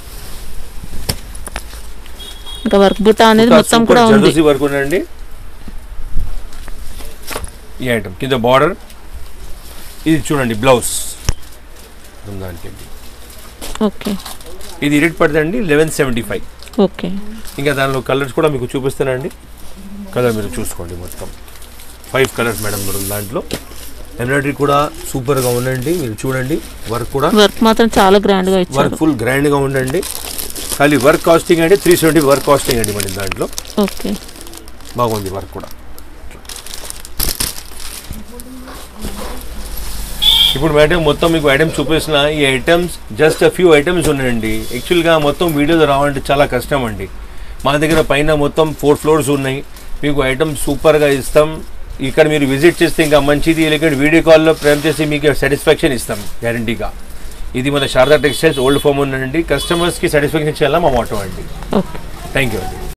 ఇంకా వర్క్ బుట్టా అనేది ఇంకా మొత్తం సూపర్ కూడా ఉంది జర్దోజీ వర్క్ ఉందండి ఈ ఐటమ్ కింద బార్డర్ ఇది చూడండి బ్లౌజ్ దానికి ఓకే ఇది రేట్ పడుతుందండి లెవెన్ సెవెంటీ ఫైవ్ ఓకే ఇంకా దానిలో కలర్స్ కూడా మీకు చూపిస్తానండి కలర్ మీరు చూసుకోండి మొత్తం ఫైవ్ కలర్స్ మేడం మీరు దాంట్లో ఎంబ్రాయిడరీ కూడా సూపర్గా ఉండండి మీరు చూడండి వర్క్ కూడా వర్క్ మాత్రం చాలా గ్రాండ్ గా వర్క్ ఇచ్చారు ఫుల్ గ్రాండ్గా ఉండండి ఖాళీ వర్క్ కాస్టింగ్ అంటే త్రీ సెవెంటీ వర్క్ కాస్టింగ్ అండి మరి దాంట్లో ఓకే బాగుంది వర్క్ కూడా ఇప్పుడు మేడం మొత్తం మీకు ఐటమ్స్ చూపిస్తున్న ఈ ఐటమ్స్ జస్ట్ ఫ్యూ ఐటమ్స్ ఉన్నాయండి యాక్చువల్గా మొత్తం వీడియోలో రావాలంటే చాలా కష్టం అండి మా దగ్గర పైన మొత్తం ఫోర్ ఫ్లోర్స్ ఉన్నాయి మీకు ఐటమ్స్ సూపర్గా ఇస్తాం ఇక్కడ మీరు విజిట్ చేస్తే ఇంకా మంచిది లేకపోతే వీడియో కాల్లో ప్రేమ్ చేసి మీకు సాటిస్ఫాక్షన్ ఇస్తాం గ్యారంటీగా ఇది మన శారదా టెక్స్టైల్స్ ఓల్డ్ ఫామ్ ఉందండి కస్టమర్స్కి సాటిస్ఫాక్షన్ చేయాలా మా మోటో అండి ఓకే థ్యాంక్ యూ అండి